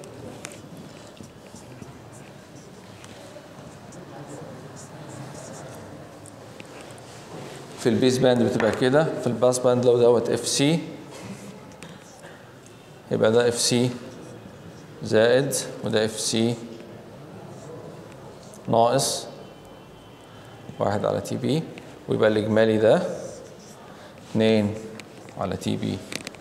في البيس باند بتبقى كده في الباس باند لو دوت اف سي يبقى ده اف سي زائد وده اف سي ناقص واحد على تي بي ويبقى الإجمالي ده اتنين على تي بي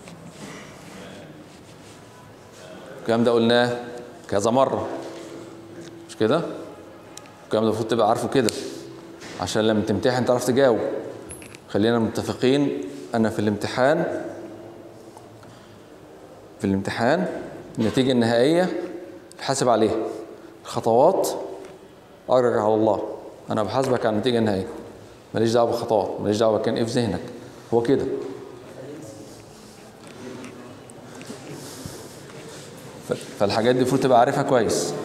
الكلام ده قلناه كذا مرة مش كده؟ الكلام ده المفروض تبقى عارفه كده عشان لما تمتحن تعرف تجاوب خلينا متفقين أن في الامتحان في الامتحان النتيجة النهائية حاسب عليها الخطوات أجرك على الله أنا بحاسبك على النتيجة النهائية ماليش دعوة بالخطوات ماليش دعوة كان إيه في ذهنك هو كده ف- فالحاجات دي المفروض تبقى عارفها كويس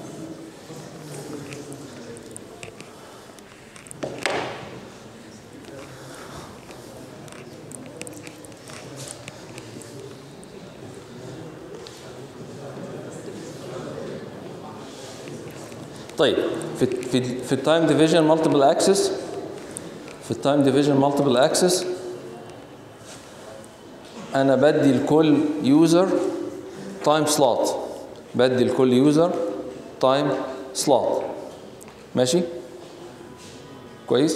طيب في في في التايم ديفيجن مالتيبل اكسس في التايم ديفيجن مالتيبل اكسس انا بدي لكل يوزر تايم سلوت بدي لكل يوزر تايم سلوت ماشي كويس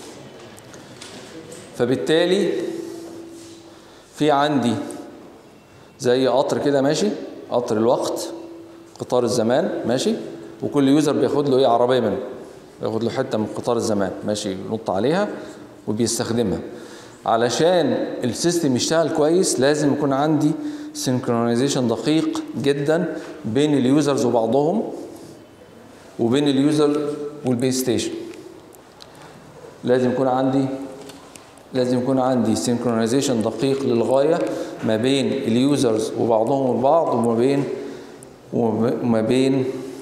فبالتالي في عندي زي قطر كده ماشي قطر الوقت قطار الزمان ماشي وكل يوزر بياخد له ايه عربيه منه بياخد له حته من قطار الزمان ماشي ينط عليها وبيستخدمها علشان السيستم يشتغل كويس لازم يكون عندي سينكرونايزيشن دقيق جدا بين اليوزرز وبعضهم وبين اليوزر والبيس ستيشن لازم يكون عندي لازم يكون عندي سينكرونايزيشن دقيق للغايه ما بين اليوزرز وبعضهم البعض وما بين وما بين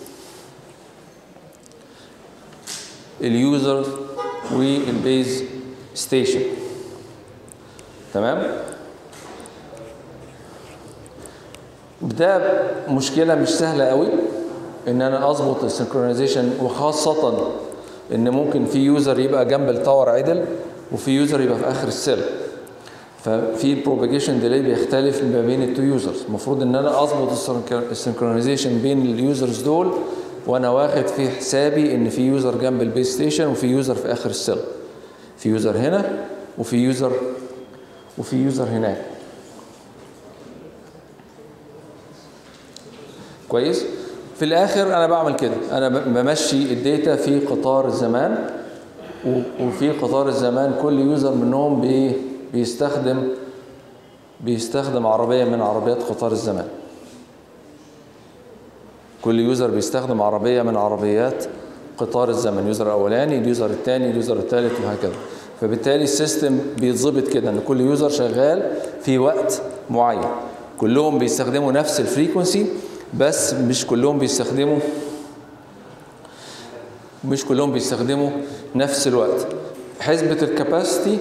اليوزر والبيز ستيشن تمام ده مشكلة مش سهلة قوي ان انا اظبط السنكرونايزيشن وخاصة ان ممكن في يوزر يبقى جنب التاور عدل وفي يوزر يبقى في اخر السيل ففي البروباجيشن ديلي بيختلف ما بين التو يوزرز المفروض ان انا اظبط السنكرونايزيشن بين اليوزرز دول وانا واخد في حسابي ان في يوزر جنب البيس ستيشن وفي يوزر في اخر السيل في يوزر هنا وفي يوزر وفي يوزر هناك كويس في الاخر انا بعمل كده انا بمشي الداتا في قطار الزمان وفي قطار الزمان كل يوزر منهم بي بيستخدم بيستخدم عربية من عربيات قطار الزمان كل يوزر بيستخدم عربية من عربيات قطار الزمن اليوزر الأولاني اليوزر الثاني اليوزر الثالث وهكذا فبالتالي السيستم بيتظبط كده ان كل يوزر شغال في وقت معين كلهم بيستخدموا نفس الفريكونسي بس مش كلهم بيستخدموا مش كلهم بيستخدموا نفس الوقت حسبة الكاباسيتي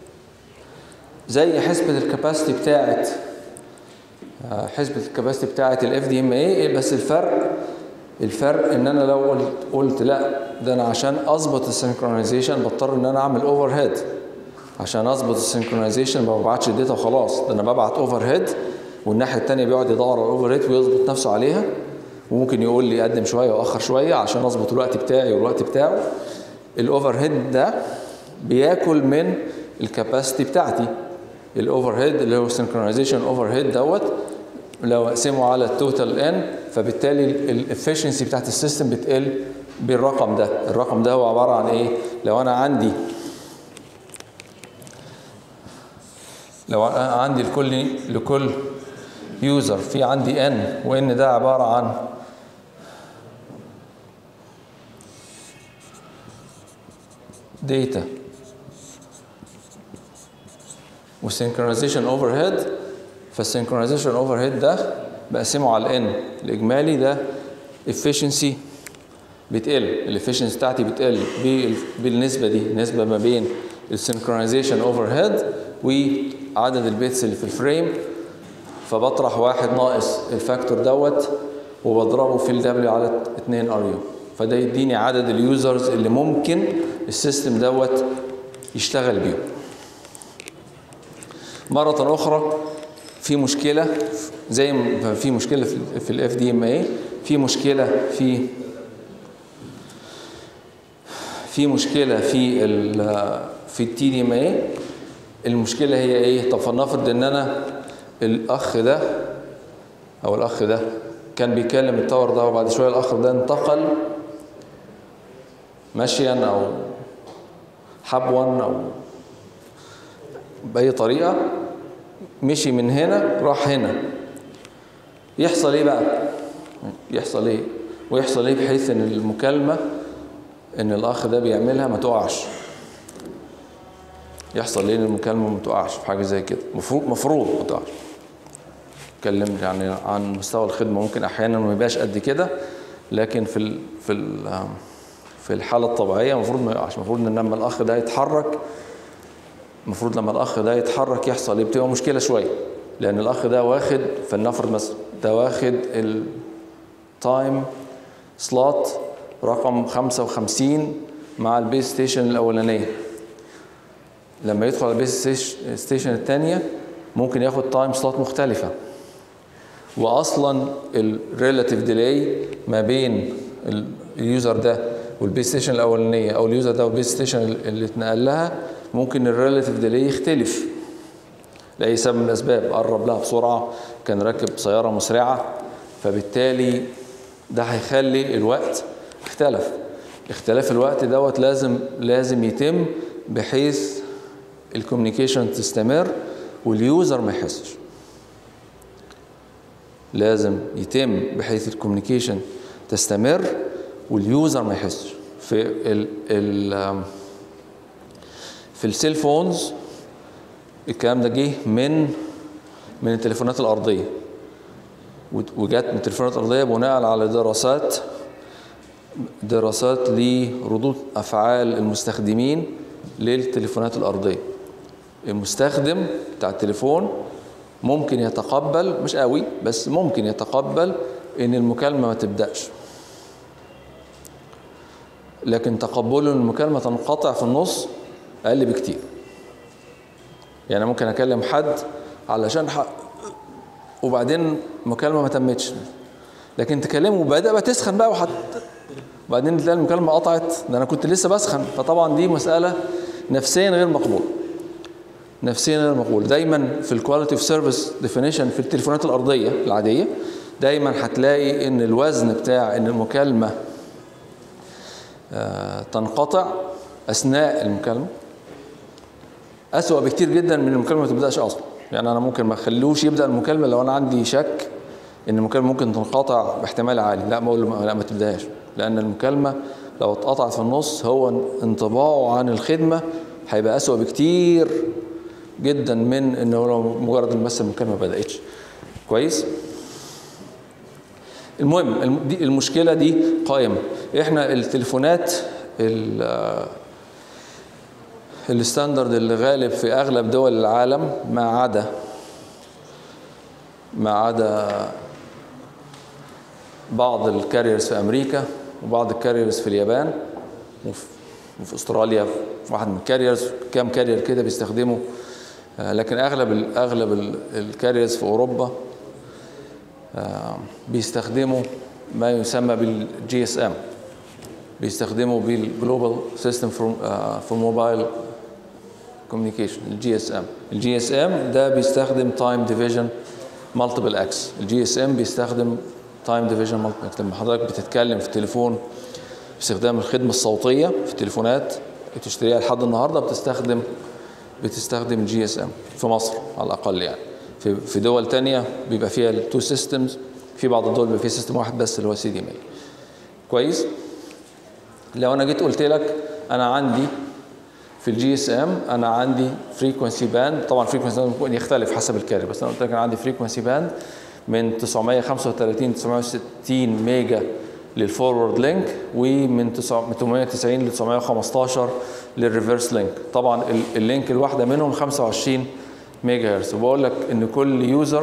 زي حسبة الكاباسيتي بتاعت حسبة الكاباسيتي بتاعت الاف دي ام اي بس الفرق الفرق ان انا لو قلت, قلت لا ده انا عشان اظبط السنكرونايزيشن بضطر ان انا اعمل اوفر هيد عشان اظبط السنكرونايزيشن ما ببعتش الداتا وخلاص ده انا ببعت اوفر هيد والناحيه الثانيه بيقعد يدور على الاوفر هيد ويظبط نفسه عليها وممكن يقول لي قدم شويه واخر شويه عشان اظبط الوقت بتاعي والوقت بتاعه الاوفر هيد ده بياكل من الكاباسيتي بتاعتي الاوفر هيد اللي هو السنكرونايزيشن اوفر هيد دوت لو اقسمه على التوتال ان فبالتالي الافشنسي بتاعت السيستم بتقل بالرقم ده الرقم ده هو عباره عن ايه لو انا عندي لو انا عندي لكل لكل يوزر في عندي ان وان ده عباره عن داتا والسynchronization اوفر هيد فالسynchronization اوفر هيد ده بقسمه على الان الاجمالي ده efficiency بتقل الافشنسي بتاعتي بتقل بالنسبه دي النسبه ما بين السynchronization اوفر هيد وعدد البيتس اللي في الفريم فبطرح واحد ناقص الفاكتور دوت وبضربه في الدبليو على 2 ار يو فده يديني عدد اليوزرز اللي ممكن السيستم دوت يشتغل بيهم مرة أخرى في مشكلة زي ما في مشكلة في الاف دي ام اي في مشكلة في في مشكله في ال في التي دي ام اي المشكله هي ايه طب فلنفرض ان انا الاخ ده او الاخ ده كان بيكلم التاور ده وبعد شويه الاخ ده انتقل مشيا او حبوا او باي طريقه مشي من هنا راح هنا يحصل ايه بقى يحصل ايه ويحصل ايه بحيث ان المكالمه ان الاخ ده بيعملها ما تقعش يحصل ايه ان المكالمه ما تقعش في حاجه زي كده مفروض مفروض ما تقعش اتكلمت يعني عن مستوى الخدمه ممكن احيانا ما يبقاش قد كده لكن في ال في ال في الحاله الطبيعيه المفروض ما يقعش المفروض ان لما الاخ ده يتحرك المفروض لما الاخ ده يتحرك يحصل ايه بتبقى مشكله شويه لان الاخ ده واخد فلنفرض مثلا ده واخد التايم سلوت رقم 55 مع البيس ستيشن الاولانيه لما يدخل على البيس ستيشن الثانيه ممكن ياخد تايم سلوت مختلفه واصلا الريلاتيف ديلي ما بين اليوزر ده والبيس ستيشن الاولانيه او اليوزر ده والبيس ستيشن اللي اتنقل لها ممكن الريلاتيف ديلي يختلف لاي سبب من الاسباب قرب لها بسرعه كان راكب سياره مسرعه فبالتالي ده هيخلي الوقت اختلف اختلاف الوقت دوت لازم لازم يتم بحيث الكوميونيكيشن تستمر واليوزر ما يحسش لازم يتم بحيث الكوميونيكيشن تستمر واليوزر ما يحسش في ال ال في السيل فونز الكلام ده جه من من التليفونات الارضيه وجات من التليفونات الارضيه بناء على دراسات دراسات لردود افعال المستخدمين للتليفونات الارضيه المستخدم بتاع التليفون ممكن يتقبل مش قوي بس ممكن يتقبل ان المكالمه ما تبداش لكن تقبله ان المكالمه تنقطع في النص اقل بكتير يعني ممكن اكلم حد علشان حق وبعدين المكالمه ما تمتش لكن تكلمه وبدا بقى تسخن بقى وحت وبعدين تلاقي المكالمه قطعت ده انا كنت لسه بسخن فطبعا دي مساله نفسيا غير مقبوله نفسيا غير مقبول دايما في الكواليتي اوف سيرفيس ديفينيشن في التليفونات الارضيه العاديه دايما هتلاقي ان الوزن بتاع ان المكالمه آه تنقطع اثناء المكالمه اسوأ بكتير جدا من المكالمه ما تبداش اصلا يعني انا ممكن ما اخلوش يبدا المكالمه لو انا عندي شك ان المكالمه ممكن تنقطع باحتمال عالي لا ما اقول له لا ما تبداش لان المكالمه لو اتقطعت في النص هو انطباعه عن الخدمه هيبقى اسوأ بكتير جدا من انه لو مجرد بس المكالمه ما بداتش كويس المهم دي المشكله دي قائمه احنا التليفونات الستاندرد اللي غالب في اغلب دول العالم ما عدا ما عدا بعض الكاريرز في امريكا وبعض الكاريرز في اليابان وفي, وفي استراليا في واحد من الكاريرز كام كارير كده بيستخدموا لكن اغلب اغلب الكاريرز في اوروبا بيستخدموا ما يسمى بالجي اس ام بيستخدموا بالجلوبال سيستم فور موبايل كوميونيكيشن الجي اس ام الجي اس ام ده بيستخدم تايم ديفيجن مالتيبل اكس الجي اس ام بيستخدم تايم ديفيجن مالتيبل اكس لما حضرتك بتتكلم في التليفون باستخدام الخدمه الصوتيه في التليفونات بتشتريها لحد النهارده بتستخدم بتستخدم جي اس ام في مصر على الاقل يعني في في دول تانية بيبقى فيها التو سيستمز في بعض الدول بيبقى فيه سيستم واحد بس اللي هو سي دي ام اي كويس لو انا جيت قلت لك انا عندي في الجي اس ام انا عندي فريكونسي باند طبعا فريكونسي باند ممكن يختلف حسب الكاري بس انا قلت لك انا عندي فريكونسي باند من 935 960 ميجا للفورورد لينك ومن 890 ل 915 للريفرس لينك طبعا اللينك الواحده منهم 25 ميجا هرتز وبقول لك ان كل يوزر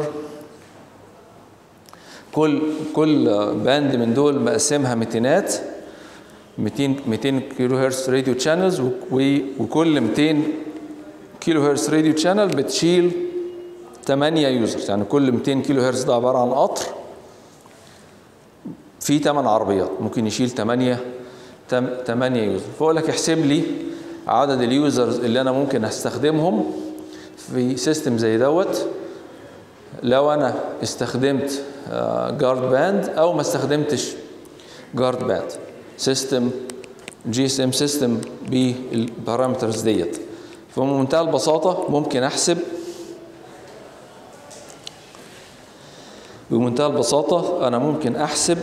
كل كل باند من دول مقسمها ميتينات 200 200 كيلو هرتز راديو تشانلز وكل 200 كيلو هرتز راديو تشانل بتشيل 8 يوزرز يعني كل 200 كيلو هرتز ده عباره عن قطر في 8 عربيات ممكن يشيل 8 8 يوزر فاقول لك احسب لي عدد اليوزرز اللي انا ممكن استخدمهم في سيستم زي دوت لو انا استخدمت جارد باند او ما استخدمتش جارد باند سيستم جي اس ام سيستم بالبارامترز ديت فبمنتهى البساطه ممكن احسب بمنتهى البساطه انا ممكن احسب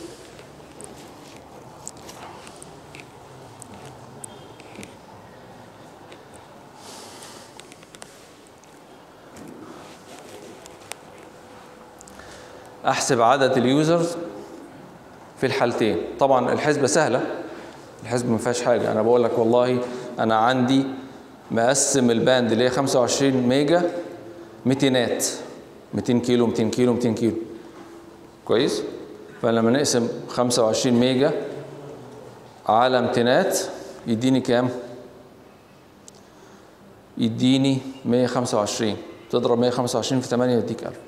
احسب عدد اليوزرز في الحالتين طبعا الحسبه سهله الحسبه ما فيهاش حاجه انا بقول لك والله انا عندي مقسم الباند اللي هي 25 ميجا ميتينات 200 كيلو 200 كيلو 200 كيلو كويس فلما نقسم 25 ميجا على ميتينات يديني كام يديني 125 تضرب 125 في 8 يديك 1000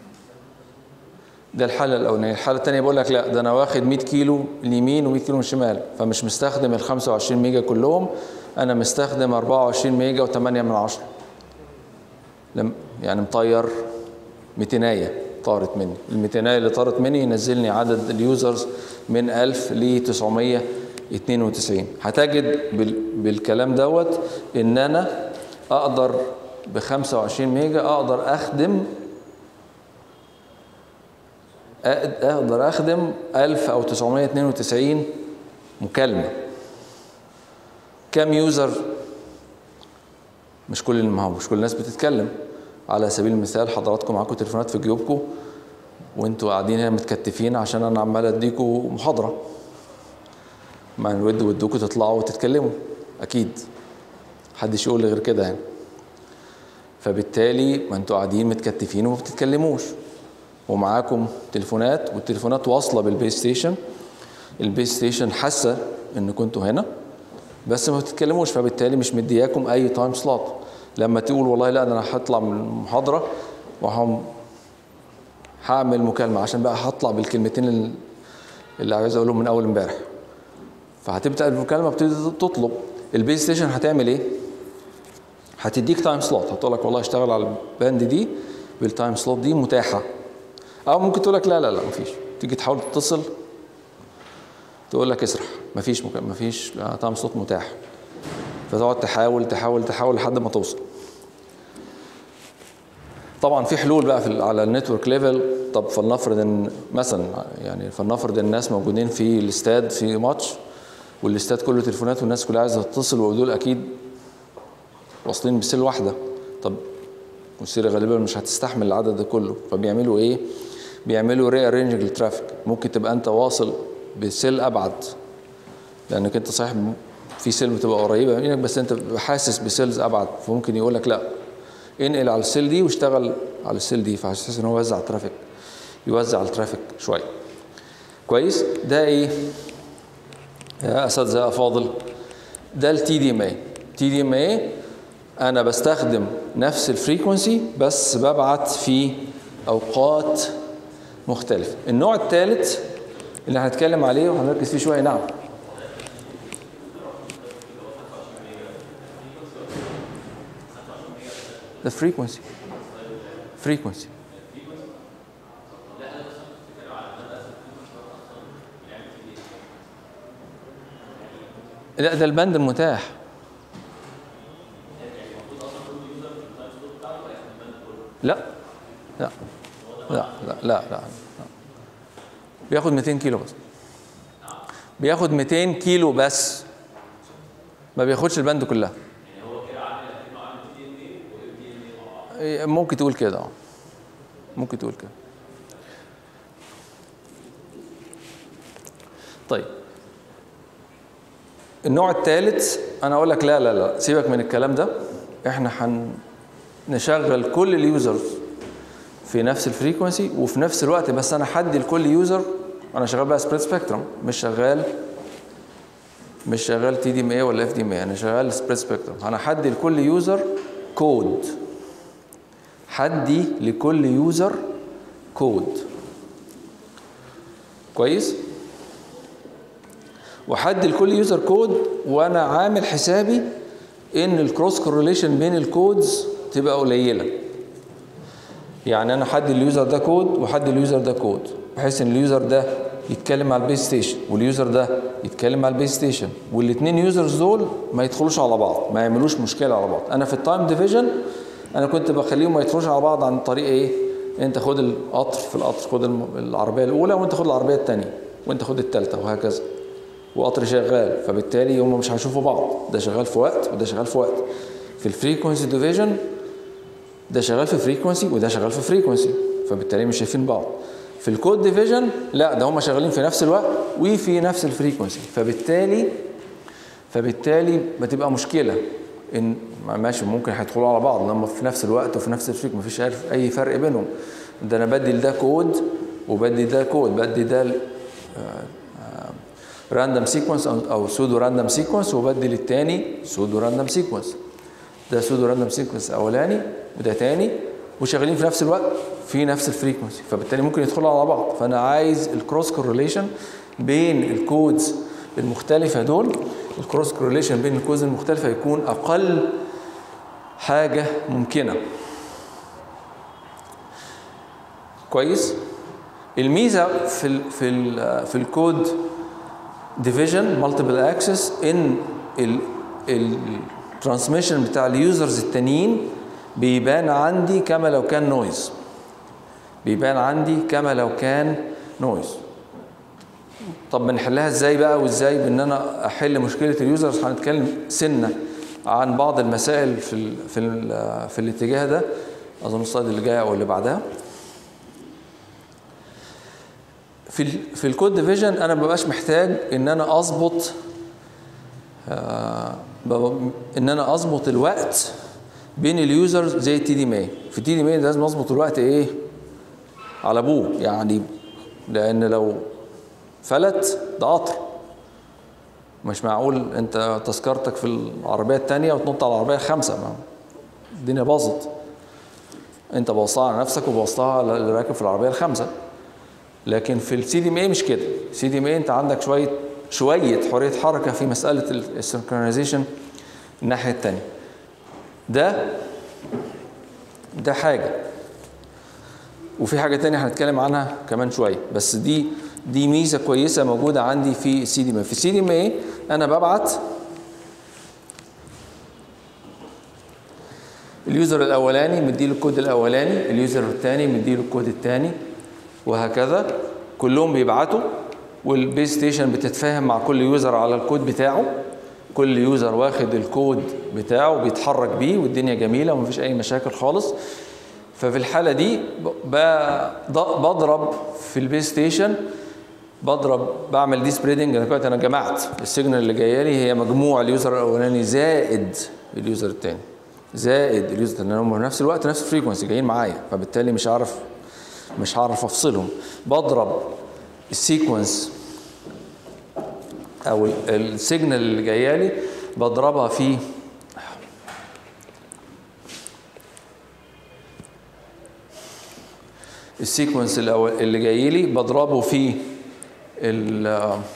ده الحالة الأولانية، الحالة الثانية بقول لك لا ده أنا واخد 100 كيلو اليمين و100 كيلو من الشمال، فمش مستخدم ال 25 ميجا كلهم، أنا مستخدم 24 ميجا و8 من عشرة. لم يعني مطير 200 طارت مني، ال 200 اللي طارت مني ينزلني عدد اليوزرز من 1000 ل 992 هتجد بال... بالكلام دوت إن أنا أقدر ب 25 ميجا أقدر أخدم اقدر اخدم 1000 او 992 مكالمه كم يوزر مش كل ما هو مش كل الناس بتتكلم على سبيل المثال حضراتكم معاكم تليفونات في جيوبكم وانتوا قاعدين هنا متكتفين عشان انا عمال اديكم محاضره مع الود ودوكم تطلعوا وتتكلموا اكيد محدش يقول لي غير كده يعني فبالتالي ما انتوا قاعدين متكتفين وما بتتكلموش ومعاكم تليفونات والتليفونات واصله بالبلاي ستيشن البلاي ستيشن حاسه ان كنتوا هنا بس ما بتتكلموش فبالتالي مش مدياكم اي تايم سلوت لما تقول والله لا ده انا هطلع من المحاضره وهم هعمل مكالمه عشان بقى هطلع بالكلمتين اللي عايز اقولهم من اول امبارح فهتبدا المكالمه بتبتدي تطلب البلاي ستيشن هتعمل ايه؟ هتديك تايم سلوت هتقول لك والله اشتغل على الباند دي بالتايم سلوت دي متاحه او ممكن تقول لك لا لا لا مفيش تيجي تحاول تتصل تقول لك اسرح مفيش مك... مفيش تايم سلوت متاح فتقعد تحاول تحاول تحاول لحد ما توصل طبعا في حلول بقى في على النتورك ليفل طب فلنفرض ان مثلا يعني فلنفرض الناس موجودين في الاستاد في ماتش والاستاد كله تليفونات والناس كلها عايزه تتصل ودول اكيد واصلين بسيل واحده طب والسيره غالبا مش هتستحمل العدد ده كله فبيعملوا ايه؟ بيعملوا ري ارينجنج للترافيك ممكن تبقى انت واصل بسيل ابعد لانك انت صحيح في سيل بتبقى قريبه منك بس انت حاسس بسيلز ابعد فممكن يقول لك لا انقل على السيل دي واشتغل على السيل دي فحاسس ان هو يوزع الترافيك يوزع الترافيك شويه كويس ده ايه يا اساتذه افاضل ده التي دي ام اي تي دي ام اي انا بستخدم نفس الفريكونسي بس ببعت في اوقات مختلفه النوع الثالث اللي هنتكلم عليه وهنركز فيه شويه نعم the frequency frequency لا ده البند المتاح لا لا لا لا لا لا بياخد 200 كيلو بس بياخد 200 كيلو بس ما بياخدش البند كلها ممكن تقول كده اه ممكن تقول كده طيب النوع الثالث انا اقول لك لا لا لا سيبك من الكلام ده احنا هنشغل كل اليوزرز في نفس الفريكونسي وفي نفس الوقت بس انا حدي لكل يوزر انا شغال بقى سبريد سبيكترم مش شغال مش شغال تي دي ام اي ولا اف دي ام اي انا شغال سبريد سبيكترم انا حدي لكل يوزر كود حدي لكل يوزر كود كويس وحد لكل يوزر كود وانا عامل حسابي ان الكروس كورليشن بين الكودز تبقى قليله يعني انا حد اليوزر ده كود وحد اليوزر ده كود بحيث ان اليوزر ده يتكلم مع البلاي ستيشن واليوزر ده يتكلم مع البلاي ستيشن والاثنين يوزرز دول ما يدخلوش على بعض ما يعملوش مشكله على بعض انا في التايم ديفيجن انا كنت بخليهم ما يدخلوش على بعض عن طريق ايه انت خد القطر في القطر خد الم- العربيه الاولى وانت خد العربيه الثانيه وانت خد الثالثه وهكذا وقطر شغال فبالتالي هم مش هيشوفوا بعض ده شغال في وقت وده شغال في وقت في الفريكونسي ديفيجن ده شغال في فريكونسي وده شغال في فريكونسي فبالتالي مش شايفين بعض في الكود ديفيجن لا ده هم شغالين في نفس الوقت وفي نفس الفريكونسي فبالتالي فبالتالي بتبقى مشكله ان ما- ماشي ممكن هيدخلوا على بعض لما في نفس الوقت وفي نفس الفريكونسي مفيش عارف اي فرق بينهم ده انا بدي ده كود وبدي ده كود بدي ده راندوم سيكونس او او سودو راندوم سيكونس وبدي للتاني سودو راندوم سيكونس ده سودو راندوم سيكونس اولاني وده تاني وشغالين في نفس الوقت في نفس الفريكونسي فبالتالي ممكن يدخلوا على بعض فانا عايز الكروس كورليشن بين الكودز المختلفه دول الكروس كورليشن بين الكودز المختلفه يكون اقل حاجه ممكنه كويس الميزه في ال في ال في الكود ديفيجن مالتيبل اكسس ان الترانسميشن بتاع اليوزرز التانيين بيبان عندي كما لو كان نويز بيبان عندي كما لو كان نويز طب بنحلها ازاي بقى وازاي بان انا احل مشكله اليوزرز هنتكلم سنه عن بعض المسائل في ال في ال في الاتجاه ده اظن السلايد اللي جايه او اللي بعدها في ال في الكود ديفيجن انا ما ببقاش محتاج ان انا اظبط آه ببقى- ان انا اظبط الوقت بين اليوزرز زي التي دي ماي في التي دي ماي لازم اظبط الوقت ايه على ابوه يعني لان لو فلت ده قطر مش معقول انت تذكرتك في العربيه الثانيه وتنط على العربيه الخامسه ما الدنيا باظت انت بوظتها على نفسك وبوظتها على اللي راكب في العربيه الخامسه لكن في السي دي ام اي مش كده السي دي ام اي انت عندك شويه شويه حريه حركه في مساله السنكرونايزيشن الناحيه الثانيه ده ده حاجه وفي حاجه تانية هنتكلم عنها كمان شويه بس دي دي ميزه كويسه موجوده عندي في السي دي ام في السي دي ام اي انا ببعت اليوزر الاولاني مديله الكود الاولاني اليوزر الثاني مديله الكود الثاني وهكذا كلهم بيبعتوا والبيس ستيشن بتتفاهم مع كل يوزر على الكود بتاعه كل يوزر واخد الكود بتاعه بيتحرك بيه والدنيا جميله ومفيش اي مشاكل خالص ففي الحاله دي ب- ب- بضرب في البيس ستيشن بضرب بعمل دي سبريدنج انا دلوقتي انا جمعت السيجنال اللي جايه لي هي مجموع اليوزر الاولاني زائد اليوزر الثاني زائد اليوزر لان هم في نفس الوقت نفس الفريكونسي جايين معايا فبالتالي مش عارف مش هعرف افصلهم بضرب السيكونس او ال- السيجنال اللي جايه لي بضربها في السيكونس الأول اللي جاي لي بضربه في ال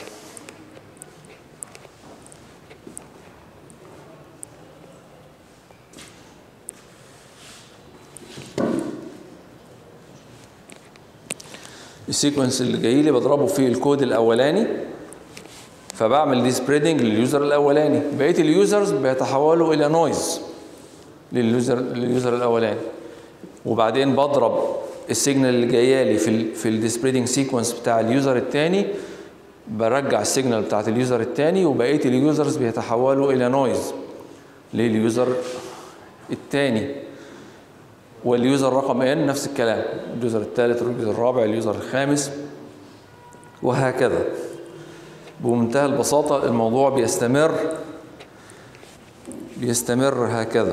السيكونس اللي جاي لي بضربه في الكود الاولاني فبعمل دي سبريدنج لليوزر الاولاني بقيه اليوزرز بيتحولوا الى نويز لليوزر لليوزر الاولاني وبعدين بضرب السيجنال اللي جايه لي في ال في الديسبريدنج سيكونس بتاع اليوزر الثاني برجع السيجنال بتاعت اليوزر الثاني وبقيه اليوزرز بيتحولوا الى نويز لليوزر الثاني واليوزر رقم ان نفس الكلام اليوزر الثالث اليوزر الرابع اليوزر الخامس وهكذا بمنتهى البساطة الموضوع بيستمر بيستمر هكذا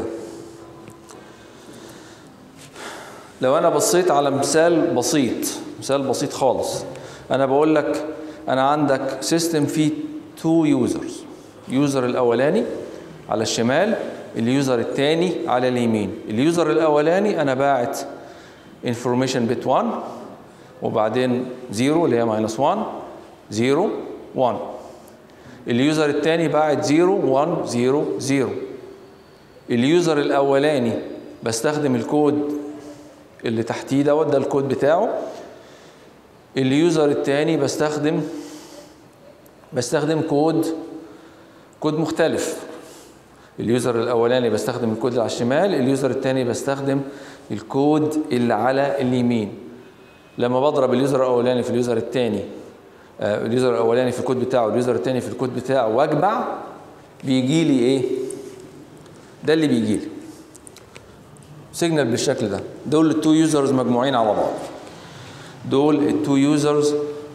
لو أنا بصيت على مثال بسيط مثال بسيط خالص أنا بقول لك أنا عندك سيستم فيه تو يوزرز يوزر الأولاني على الشمال اليوزر الثاني على اليمين اليوزر الأولاني أنا باعت انفورميشن بت 1 وبعدين 0 اللي هي ماينس 1 0 1 اليوزر الثاني باعت 0 1 0 0 اليوزر الاولاني بستخدم الكود اللي تحتيه دوت ده الكود بتاعه اليوزر الثاني بستخدم بستخدم كود كود مختلف اليوزر الاولاني بستخدم الكود اللي على الشمال اليوزر الثاني بستخدم الكود اللي على اليمين لما بضرب اليوزر الاولاني في اليوزر الثاني آه، اليوزر الاولاني في الكود بتاعه اليوزر الثاني في الكود بتاعه واجمع بيجي لي ايه ده اللي بيجي لي سيجنال بالشكل ده دول التو يوزرز مجموعين على بعض دول التو يوزرز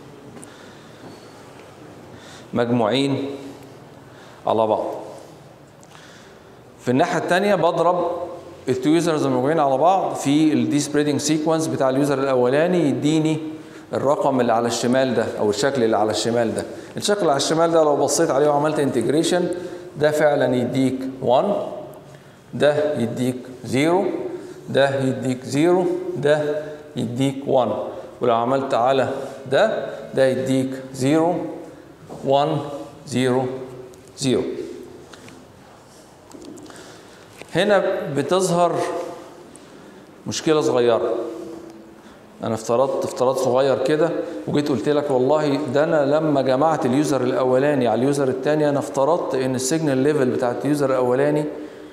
مجموعين على بعض في الناحيه الثانيه بضرب التو يوزرز الموجودين على بعض في الدي سبريدنج سيكونس بتاع اليوزر الاولاني يديني الرقم اللي على الشمال ده او الشكل اللي على الشمال ده الشكل اللي على الشمال ده لو بصيت عليه وعملت انتجريشن ده فعلا يديك 1 ده يديك 0 ده يديك 0 ده يديك 1 ولو عملت على ده ده يديك 0 1 0 0 هنا بتظهر مشكلة صغيرة أنا افترضت افتراض صغير كده وجيت قلت لك والله ده أنا لما جمعت اليوزر الأولاني على اليوزر الثاني أنا افترضت إن السيجنال ليفل بتاعت اليوزر الأولاني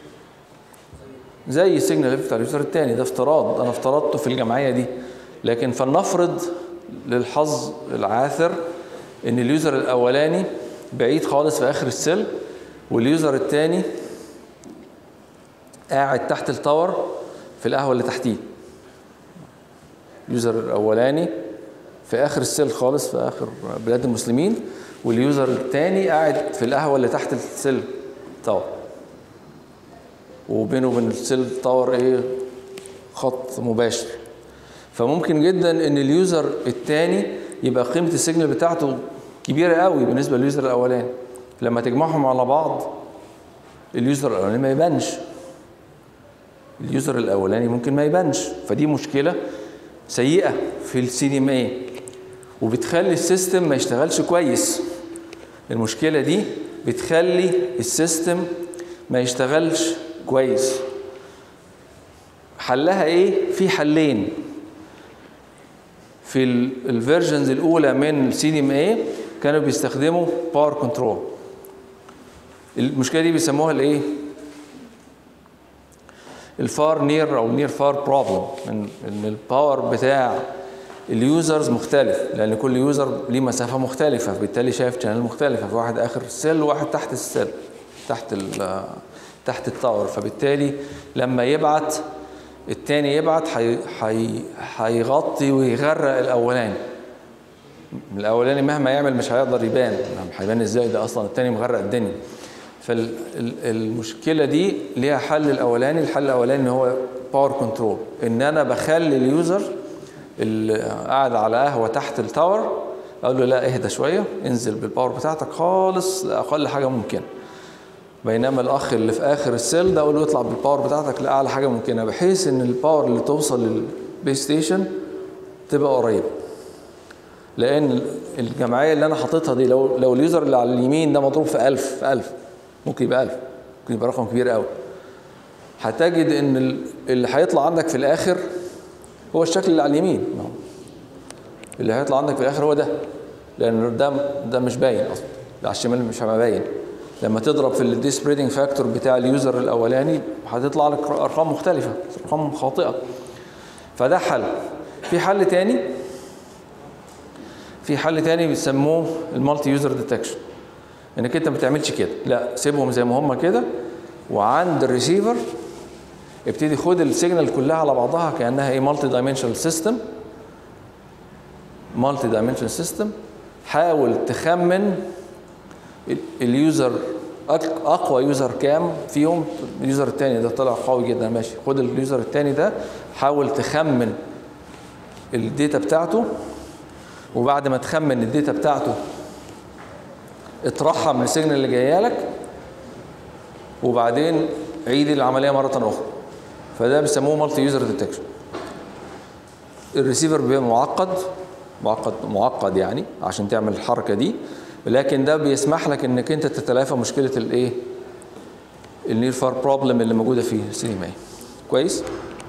زي السيجنال ليفل بتاع اليوزر الثاني ده افتراض أنا افترضته في الجمعية دي لكن فلنفرض للحظ العاثر إن اليوزر الأولاني بعيد خالص في آخر السل واليوزر الثاني قاعد تحت التاور في القهوه اللي تحتيه اليوزر الاولاني في اخر السيل خالص في اخر بلاد المسلمين واليوزر الثاني قاعد في القهوه اللي تحت السيل تاور وبينه وبين السيل تاور ايه خط مباشر فممكن جدا ان اليوزر الثاني يبقى قيمه السيجنال بتاعته كبيره قوي بالنسبه لليوزر الاولاني لما تجمعهم على بعض اليوزر الاولاني ما يبانش اليوزر الاولاني ممكن ما يبانش فدي مشكله سيئه في السي دي ام اي وبتخلي السيستم ما يشتغلش كويس المشكله دي بتخلي السيستم ما يشتغلش كويس حلها ايه في حلين في الفيرجنز الاولى من السي دي ام اي كانوا بيستخدموا باور كنترول المشكله دي بيسموها الايه الفار نير او نير فار بروبلم ان ان الباور بتاع اليوزرز مختلف لان كل يوزر ليه مسافه مختلفه فبالتالي شايف شانل مختلفه في واحد اخر السيل وواحد تحت السيل تحت ال تحت التاور فبالتالي لما يبعت التاني يبعت حي حي هيغطي ويغرق الاولاني الاولاني مهما يعمل مش هيقدر يبان هيبان ازاي ده اصلا التاني مغرق الدنيا فالمشكله دي ليها حل الاولاني الحل الاولاني ان هو باور كنترول ان انا بخلي اليوزر اللي قاعد على قهوه تحت التاور اقول له لا اهدى شويه انزل بالباور بتاعتك خالص لاقل حاجه ممكنه بينما الاخ اللي في اخر السيل ده اقول له اطلع بالباور بتاعتك لاعلى حاجه ممكنه بحيث ان الباور اللي توصل للبي ستيشن تبقى قريبه لان الجمعيه اللي انا حاططها دي لو لو اليوزر اللي على اليمين ده مضروب في 1000 في 1000 ممكن يبقى 1000 ممكن يبقى رقم كبير قوي هتجد ان اللي هيطلع عندك في الاخر هو الشكل اللي على اليمين اللي هيطلع عندك في الاخر هو ده لان ده ده مش باين اصلا اللي على الشمال مش هيبقى باين لما تضرب في الدي سبريدنج فاكتور بتاع اليوزر الاولاني هتطلع لك ارقام مختلفه ارقام خاطئه فده حل في حل تاني في حل تاني بيسموه المالتي يوزر ديتكشن انك انت ما بتعملش كده لا سيبهم زي ما هم كده وعند الريسيفر ابتدي خد السيجنال كلها على بعضها كانها ايه مالتي دايمنشنال سيستم مالتي دايمنشنال سيستم حاول تخمن اليوزر اقوى يوزر كام فيهم اليوزر الثاني ده طلع قوي جدا ماشي خد اليوزر الثاني ده حاول تخمن الداتا بتاعته وبعد ما تخمن الداتا بتاعته اطرحها من السيجنال اللي جايه لك وبعدين عيد العمليه مره اخرى فده بيسموه مالتي يوزر ديتكشن الريسيفر بيبقى معقد معقد معقد يعني عشان تعمل الحركه دي لكن ده بيسمح لك انك انت تتلافى مشكله الايه النير فار بروبلم اللي موجوده في السي ام اي كويس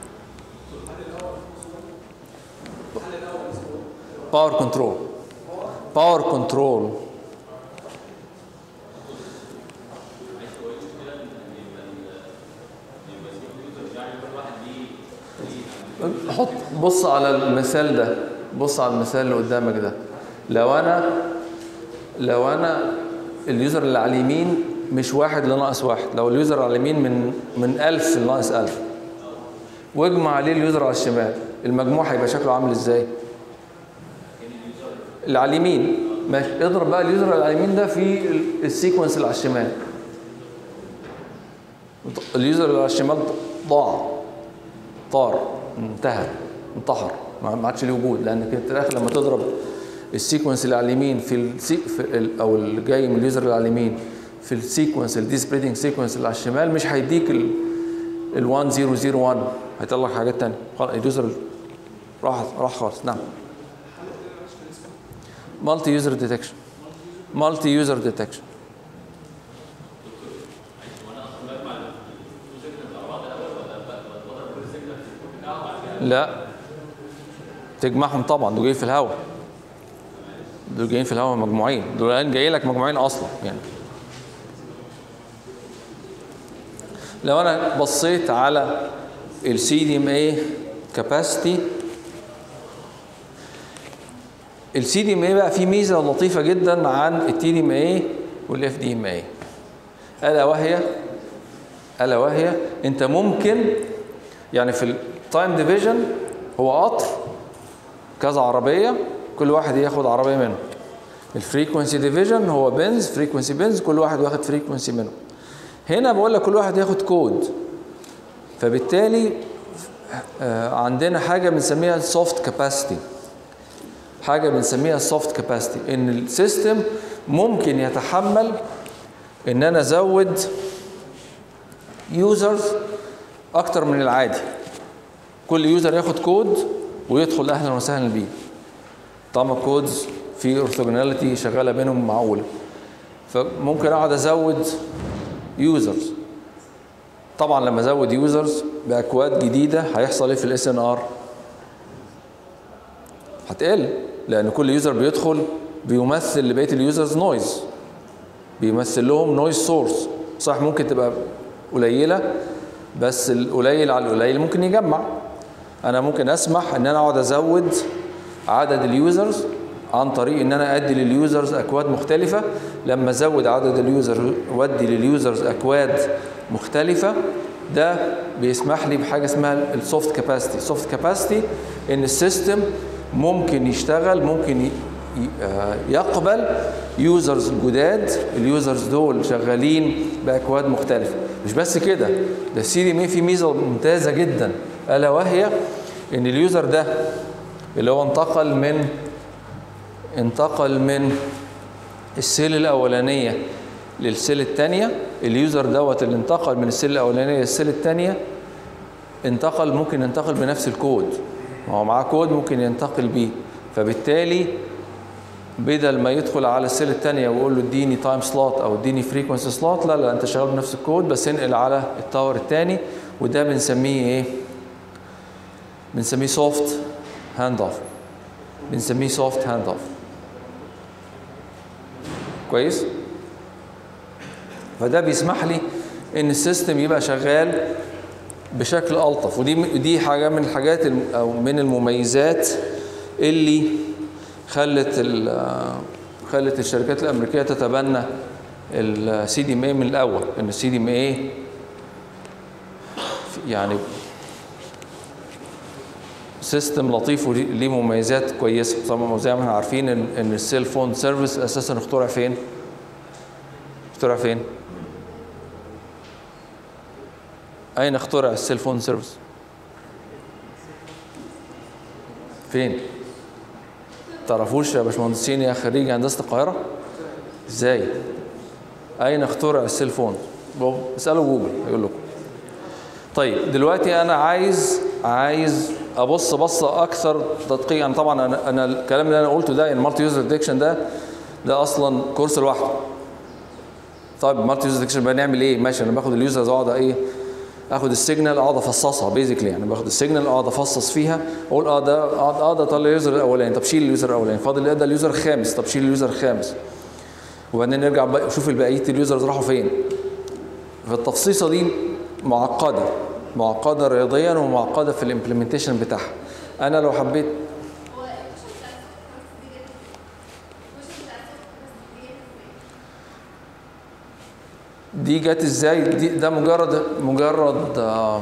باور كنترول باور كنترول حط بص على المثال ده بص على المثال اللي قدامك ده لو انا لو انا اليوزر اللي على اليمين مش واحد لناقص واحد لو اليوزر على اليمين من من 1000 لناقص 1000 واجمع عليه اليوزر على الشمال المجموع هيبقى شكله عامل ازاي؟ اللي على اليمين ماشي اضرب بقى اليوزر اللي على اليمين ده في ال- السيكونس اللي على الشمال اليوزر اللي على الشمال ضاع طار انتهى انتحر ما ما عادش ليه وجود لانك انت في الاخر لما تضرب السيكونس اللي على اليمين في, السي في ال او اللي جاي من اليوزر اللي على اليمين في السيكونس الدي سبريدنج سيكونس اللي على الشمال مش هيديك ال ال 1001 هيطلع لك حاجات ثانيه خلاص اليوزر راح راح خالص نعم مالتي يوزر ديتكشن مالتي يوزر ديتكشن لا تجمعهم طبعا دول جايين في الهواء دول جايين في الهواء مجموعين دول الان جاي لك مجموعين اصلا يعني لو انا بصيت على السي دي ام اي كاباسيتي السي دي ام اي بقى فيه ميزه لطيفه جدا عن التي دي ام اي والاف دي ام اي الا وهي الا وهي انت ممكن يعني في التايم ديفيجن هو قطر كذا عربيه كل واحد ياخد عربيه منهم الفريكونسي ديفيجن هو بنز فريكونسي بنز كل واحد واخد فريكونسي منهم هنا بقول لك كل واحد ياخد كود فبالتالي آه، عندنا حاجه بنسميها السوفت كاباسيتي حاجه بنسميها السوفت كاباسيتي ان السيستم ممكن يتحمل ان انا ازود يوزرز اكتر من العادي كل يوزر ياخد كود ويدخل اهلا وسهلا بيه طالما كودز في اورثوجوناليتي شغاله بينهم معقوله فممكن اقعد ازود يوزرز طبعا لما ازود يوزرز باكواد جديده هيحصل ايه في الاس ان ار هتقل لان كل يوزر بيدخل بيمثل لبقيه اليوزرز نويز بيمثل لهم نويز سورس صح ممكن تبقى قليله بس القليل على القليل ممكن يجمع انا ممكن اسمح ان انا اقعد ازود عدد اليوزرز عن طريق ان انا ادي لليوزرز اكواد مختلفه لما ازود عدد اليوزر وادي لليوزرز اكواد مختلفه ده بيسمح لي بحاجه اسمها السوفت كاباسيتي السوفت كاباسيتي ان السيستم ممكن يشتغل ممكن ي- ي- آه، يقبل يوزرز جداد اليوزرز دول شغالين باكواد مختلفه مش بس كده ده السي دي ام في ميزه ممتازه جدا الا وهي ان اليوزر ده اللي هو انتقل من انتقل من السيل الاولانيه للسيل الثانيه اليوزر دوت اللي انتقل من السيل الاولانيه للسيل الثانيه انتقل ممكن ينتقل بنفس الكود ما هو معاه كود ممكن ينتقل بيه فبالتالي بدل ما يدخل على السيل الثانيه ويقول له اديني تايم سلوت او اديني فريكونسي سلوت لا لا انت شغال بنفس الكود بس انقل على التاور الثاني وده بنسميه ايه بنسميه سوفت هاند اوف بنسميه سوفت هاند اوف كويس فده بيسمح لي ان السيستم يبقى شغال بشكل الطف ودي دي حاجه من الحاجات الم- او من المميزات اللي خلت ال- خلت الشركات الامريكيه تتبنى السي دي ام اي من الاول ان السي دي ام اي يعني سيستم لطيف وليه مميزات كويسه طبعا زي ما احنا عارفين ان ان السيل فون سيرفيس اساسا اخترع فين؟ اخترع فين؟ اين اخترع السيل فون سيرفيس؟ فين؟ تعرفوش يا باشمهندسين يا خريج هندسه القاهره؟ ازاي؟ اين اخترع السيل فون؟ اسالوا جوجل هيقول لكم طيب دلوقتي انا عايز عايز ابص بصه اكثر تدقيقا طبعا انا انا الكلام اللي انا قلته ده المالتي يوزر ديكشن ده ده اصلا كورس لوحده طيب مالتي يوزر ديتكشن بنعمل ايه ماشي انا باخد اليوزرز اقعد ايه اخد السيجنال اقعد افصصها بيزيكلي يعني باخد السيجنال اقعد افصص فيها اقول اه ده اقعد اقعد اطلع اليوزر الاولاني طب شيل اليوزر الاولاني فاضل ايه ده اليوزر الخامس طب شيل اليوزر الخامس وبعدين نرجع بقى نشوف بقيه اليوزرز راحوا فين فالتفصيصه دي معقده معقده رياضيا ومعقده في الامبلمنتيشن بتاعها انا لو حبيت هو الكويشن بتاع السوفت دي جت الكويشن بتاع السوفت دي جت دي جت ازاي دي ده مجرد مجرد آه،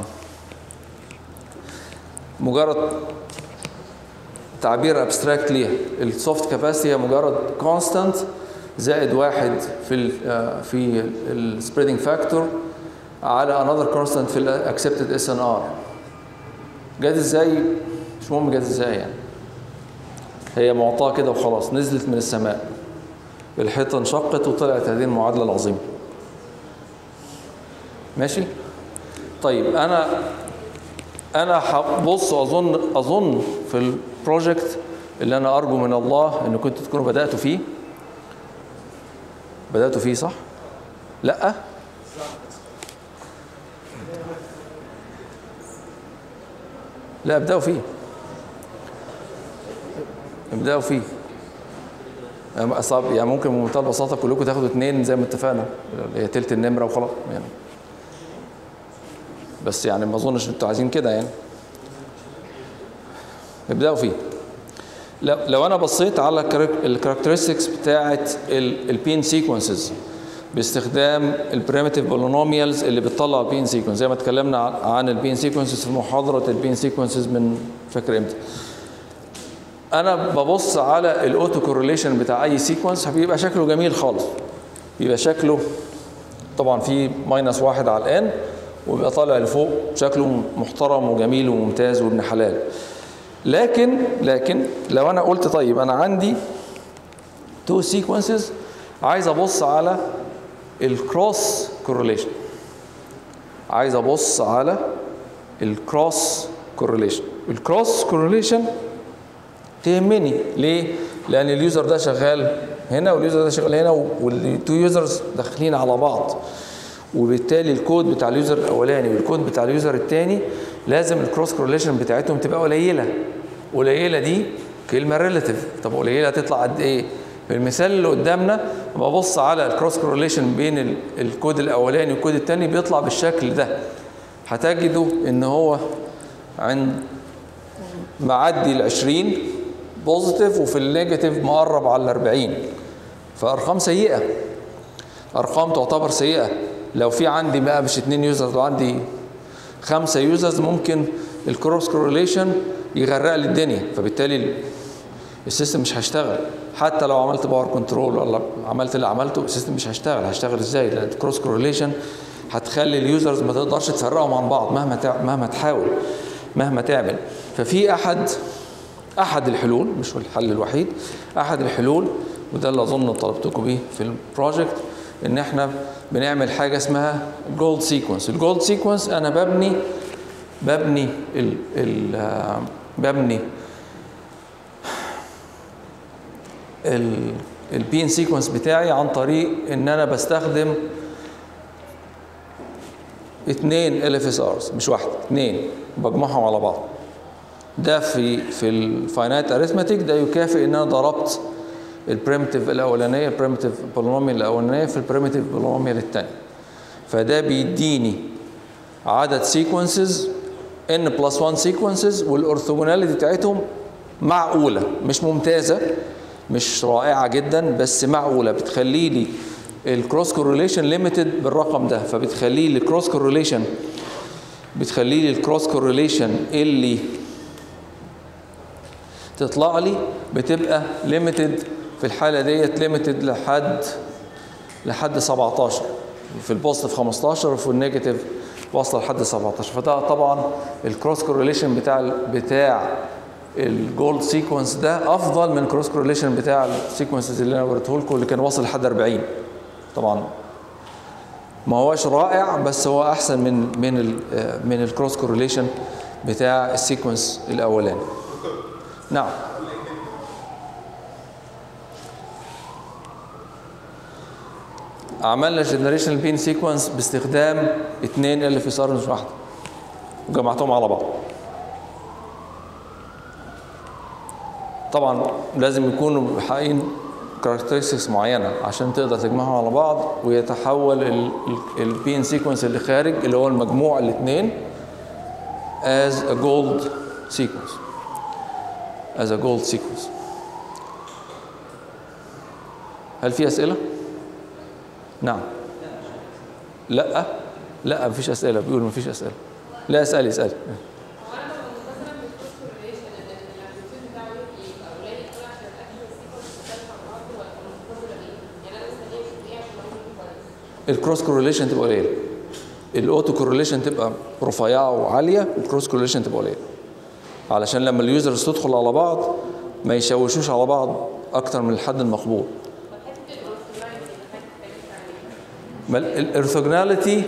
مجرد تعبير ابستراكت ليها السوفت كاباسيتي هي مجرد كونستانت زائد واحد في ال آه، في السبريدنج فاكتور على انذر كونستانت في الاكسبتد اس ان ار جت ازاي مش مهم جت ازاي يعني هي معطاه كده وخلاص نزلت من السماء الحيطه انشقت وطلعت هذه المعادله العظيمه ماشي طيب انا انا هبص اظن اظن في البروجكت اللي انا ارجو من الله ان كنتوا تكونوا بداتوا فيه بداتوا فيه صح لا لا ابداوا فيه ابداوا فيه يعني صعب يعني ممكن بمنتهى البساطه كلكم تاخدوا اثنين زي ما اتفقنا اللي هي تلت النمره وخلاص يعني بس يعني ما اظنش انتوا عايزين كده يعني ابداوا فيه لو لو انا بصيت على الكاركترستكس بتاعه البين سيكونسز باستخدام البريمتيف بولينوميالز اللي بتطلع البين سيكونس زي ما اتكلمنا عن- عن البين سيكونسز في محاضره البين سيكونسز من فاكر امتى انا ببص على الاوتو كورليشن بتاع اي سيكونس بيبقى شكله جميل خالص بيبقى شكله طبعا في ماينس واحد على الان ويبقى طالع لفوق شكله محترم وجميل وممتاز وابن حلال لكن لكن لو انا قلت طيب انا عندي تو سيكونسز عايز ابص على الكروس كورليشن عايز ابص على الكروس كورليشن الكروس كورليشن تهمني ليه؟ لان اليوزر ده شغال هنا واليوزر ده شغال هنا والتو يوزرز داخلين على بعض وبالتالي الكود بتاع اليوزر الاولاني والكود بتاع اليوزر الثاني لازم الكروس كورليشن بتاعتهم تبقى قليله قليله دي كلمه ريلاتيف طب قليله هتطلع قد ايه في المثال اللي قدامنا ببص على الكروس كورليشن بين ال- الكود الاولاني والكود الثاني بيطلع بالشكل ده هتجدوا ان هو عند معدي ال 20 بوزيتيف وفي النيجاتيف مقرب على ال 40 فارقام سيئه ارقام تعتبر سيئه لو في عندي بقى مش اتنين يوزرز لو عندي خمسه يوزرز ممكن الكروس كورليشن يغرق لي الدنيا فبالتالي ال- السيستم مش هيشتغل حتى لو عملت باور كنترول ولا عملت اللي عملته السيستم مش هيشتغل هيشتغل ازاي لان الكروس كورليشن هتخلي اليوزرز ما تقدرش تفرقهم عن بعض مهما تع... مهما تحاول مهما تعمل ففي احد احد الحلول مش هو الحل الوحيد احد الحلول وده اللي اظن طلبتكم بيه في البروجكت ان احنا بنعمل حاجه اسمها جولد سيكونس الجولد سيكونس انا ببني ببني ال ال آه، ببني البين سيكونس بتاعي عن طريق ان انا بستخدم اتنين ال اف اس ارز مش واحده اتنين بجمعهم على بعض ده في في الفاينايت اريثماتيك ده يكافئ ان انا ضربت البريمتيف الاولانيه البريمتيف بولينوميال الاولانيه في البريمتيف بولينوميال الثانيه فده بيديني عدد سيكونسز ان بلس 1 سيكونسز والاورثوجوناليتي بتاعتهم معقوله مش ممتازه مش رائعه جدا بس معقوله بتخلي لي الكروس كورليشن ليميتد بالرقم ده فبتخلي لي الكروس كورليشن بتخلي لي الكروس كورليشن اللي تطلع لي بتبقى ليميتد في الحاله ديت ليميتد لحد لحد 17 في البوزيتيف 15 وفي النيجاتيف واصله لحد 17 فده طبعا الكروس كورليشن بتاع ال- بتاع الجولد سيكونس ده افضل من الكروس كورليشن بتاع السيكونسز اللي انا وريته لكم اللي كان واصل لحد 40 طبعا ما هوش رائع بس هو احسن من من ال من الكروس كورليشن بتاع السيكونس الاولاني نعم عملنا جنريشن بين سيكونس باستخدام اثنين اللي في صار مش واحده وجمعتهم على بعض طبعا لازم يكونوا محققين كاركترستكس معينه عشان تقدر تجمعهم على بعض ويتحول البي ان سيكونس اللي خارج اللي هو المجموع الاثنين as a gold sequence as a gold sequence هل في اسئله نعم لا لا مفيش اسئله بيقول مفيش اسئله لا اسالي اسالي هو انا لما مثلا بالكروس كورليشن ان الامبليتيود بتاعه يبقى قليل قوي عشان الاكل سيكونس مختلفه عن بعض ولا المفروض ولا ايه؟ يعني انا مستنيه اشوف ايه عشان اقول كويس الكروس كورليشن تبقى قليله الاوتو كورليشن تبقى رفيعه وعاليه والكروس كورليشن تبقى قليله علشان لما اليوزرز تدخل على بعض ما يشوشوش على بعض اكتر من الحد المقبول ما الارثوجوناليتي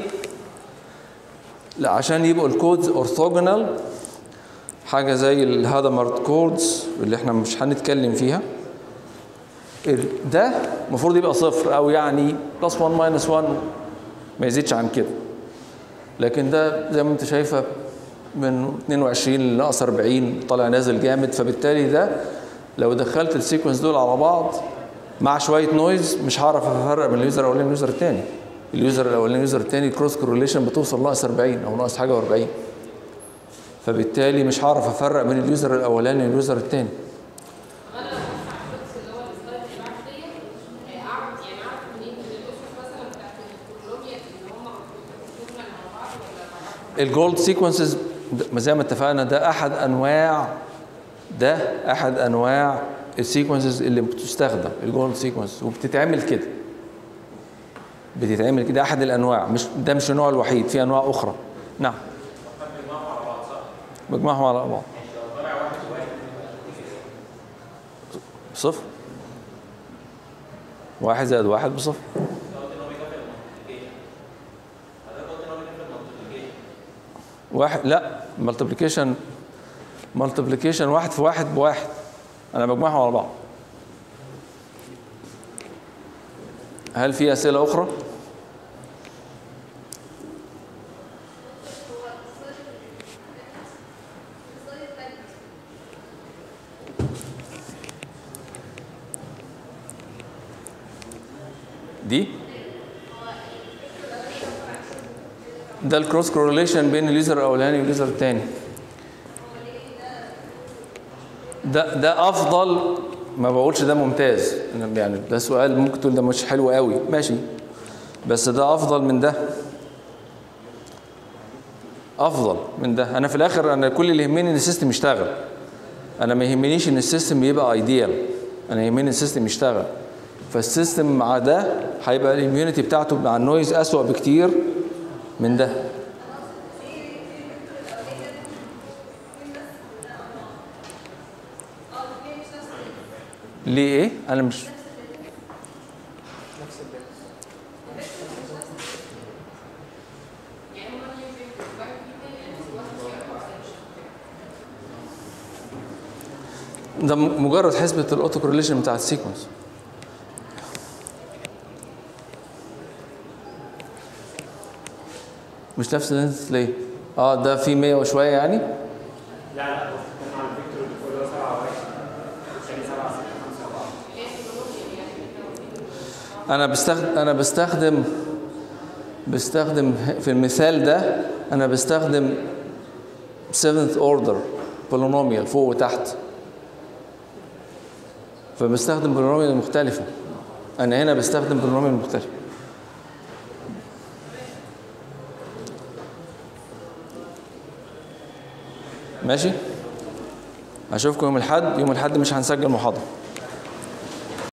لا عشان يبقوا الكودز اورثوجونال حاجه زي الهادمرد كودز اللي احنا مش هنتكلم فيها ال- ده المفروض يبقى صفر او يعني بلس 1 ماينس 1 ما يزيدش عن كده لكن ده زي ما انت شايفه من 22 لناقص 40 طالع نازل جامد فبالتالي ده لو دخلت السيكونس دول على بعض مع شويه نويز مش هعرف افرق بين اليوزر الاولاني واليوزر الثاني اليوزر الاولاني واليوزر الثاني الكروس كورليشن بتوصل ناقص 40 او ناقص حاجه و40 فبالتالي مش هعرف افرق بين اليوزر الاولاني واليوزر الثاني انا لو بص على الكودز اللي هو السلايد اللي بعد ديت آه، اعرف يعني اعرف منين من الاسس مثلا بتاعت الكولوميا ان هم مكتوبين مع بعض ولا مع بعض الجولد سيكونسز زي ما اتفقنا ده احد انواع ده احد انواع السيكونسز اللي بتستخدم الجولد سيكونس وبتتعمل كده بتتعمل كده احد الانواع مش ده مش النوع الوحيد في انواع اخرى نعم بجمعهم على بعض صفر واحد زائد واحد بصفر واحد لا مالتيبليكيشن مالتيبليكيشن واحد في واحد بواحد انا بجمعهم على بعض هل في اسئله اخرى دي ده الكروس كورليشن بين اليوزر الاولاني واليوزر الثاني ده ده افضل ما بقولش ده ممتاز أنا يعني ده سؤال ممكن تقول ده مش حلو قوي ماشي بس ده افضل من ده افضل من ده انا في الاخر انا كل اللي يهمني ان السيستم يشتغل انا ما يهمنيش ان السيستم يبقى ايديال انا يهمني السيستم يشتغل فالسيستم مع ده هيبقى الاميونيتي بتاعته مع النويز اسوأ بكتير من ده ليه ايه انا مش نفس البيت ده م- مجرد حسبة الاوتو كورليشن بتاع السيكونس مش نفس اللينس ليه؟ اه ده في 100 وشويه يعني لا لا بتتكلم عن الفيكتور اللي فوق اللي هو 7 1 الثاني 7 6 5 4 انا بستخدم انا بستخدم بستخدم في المثال ده انا بستخدم 7th order polynomial فوق وتحت فبستخدم polynomial مختلفة انا هنا بستخدم polynomial مختلفة ماشي اشوفكم يوم الاحد يوم الاحد مش هنسجل محاضرة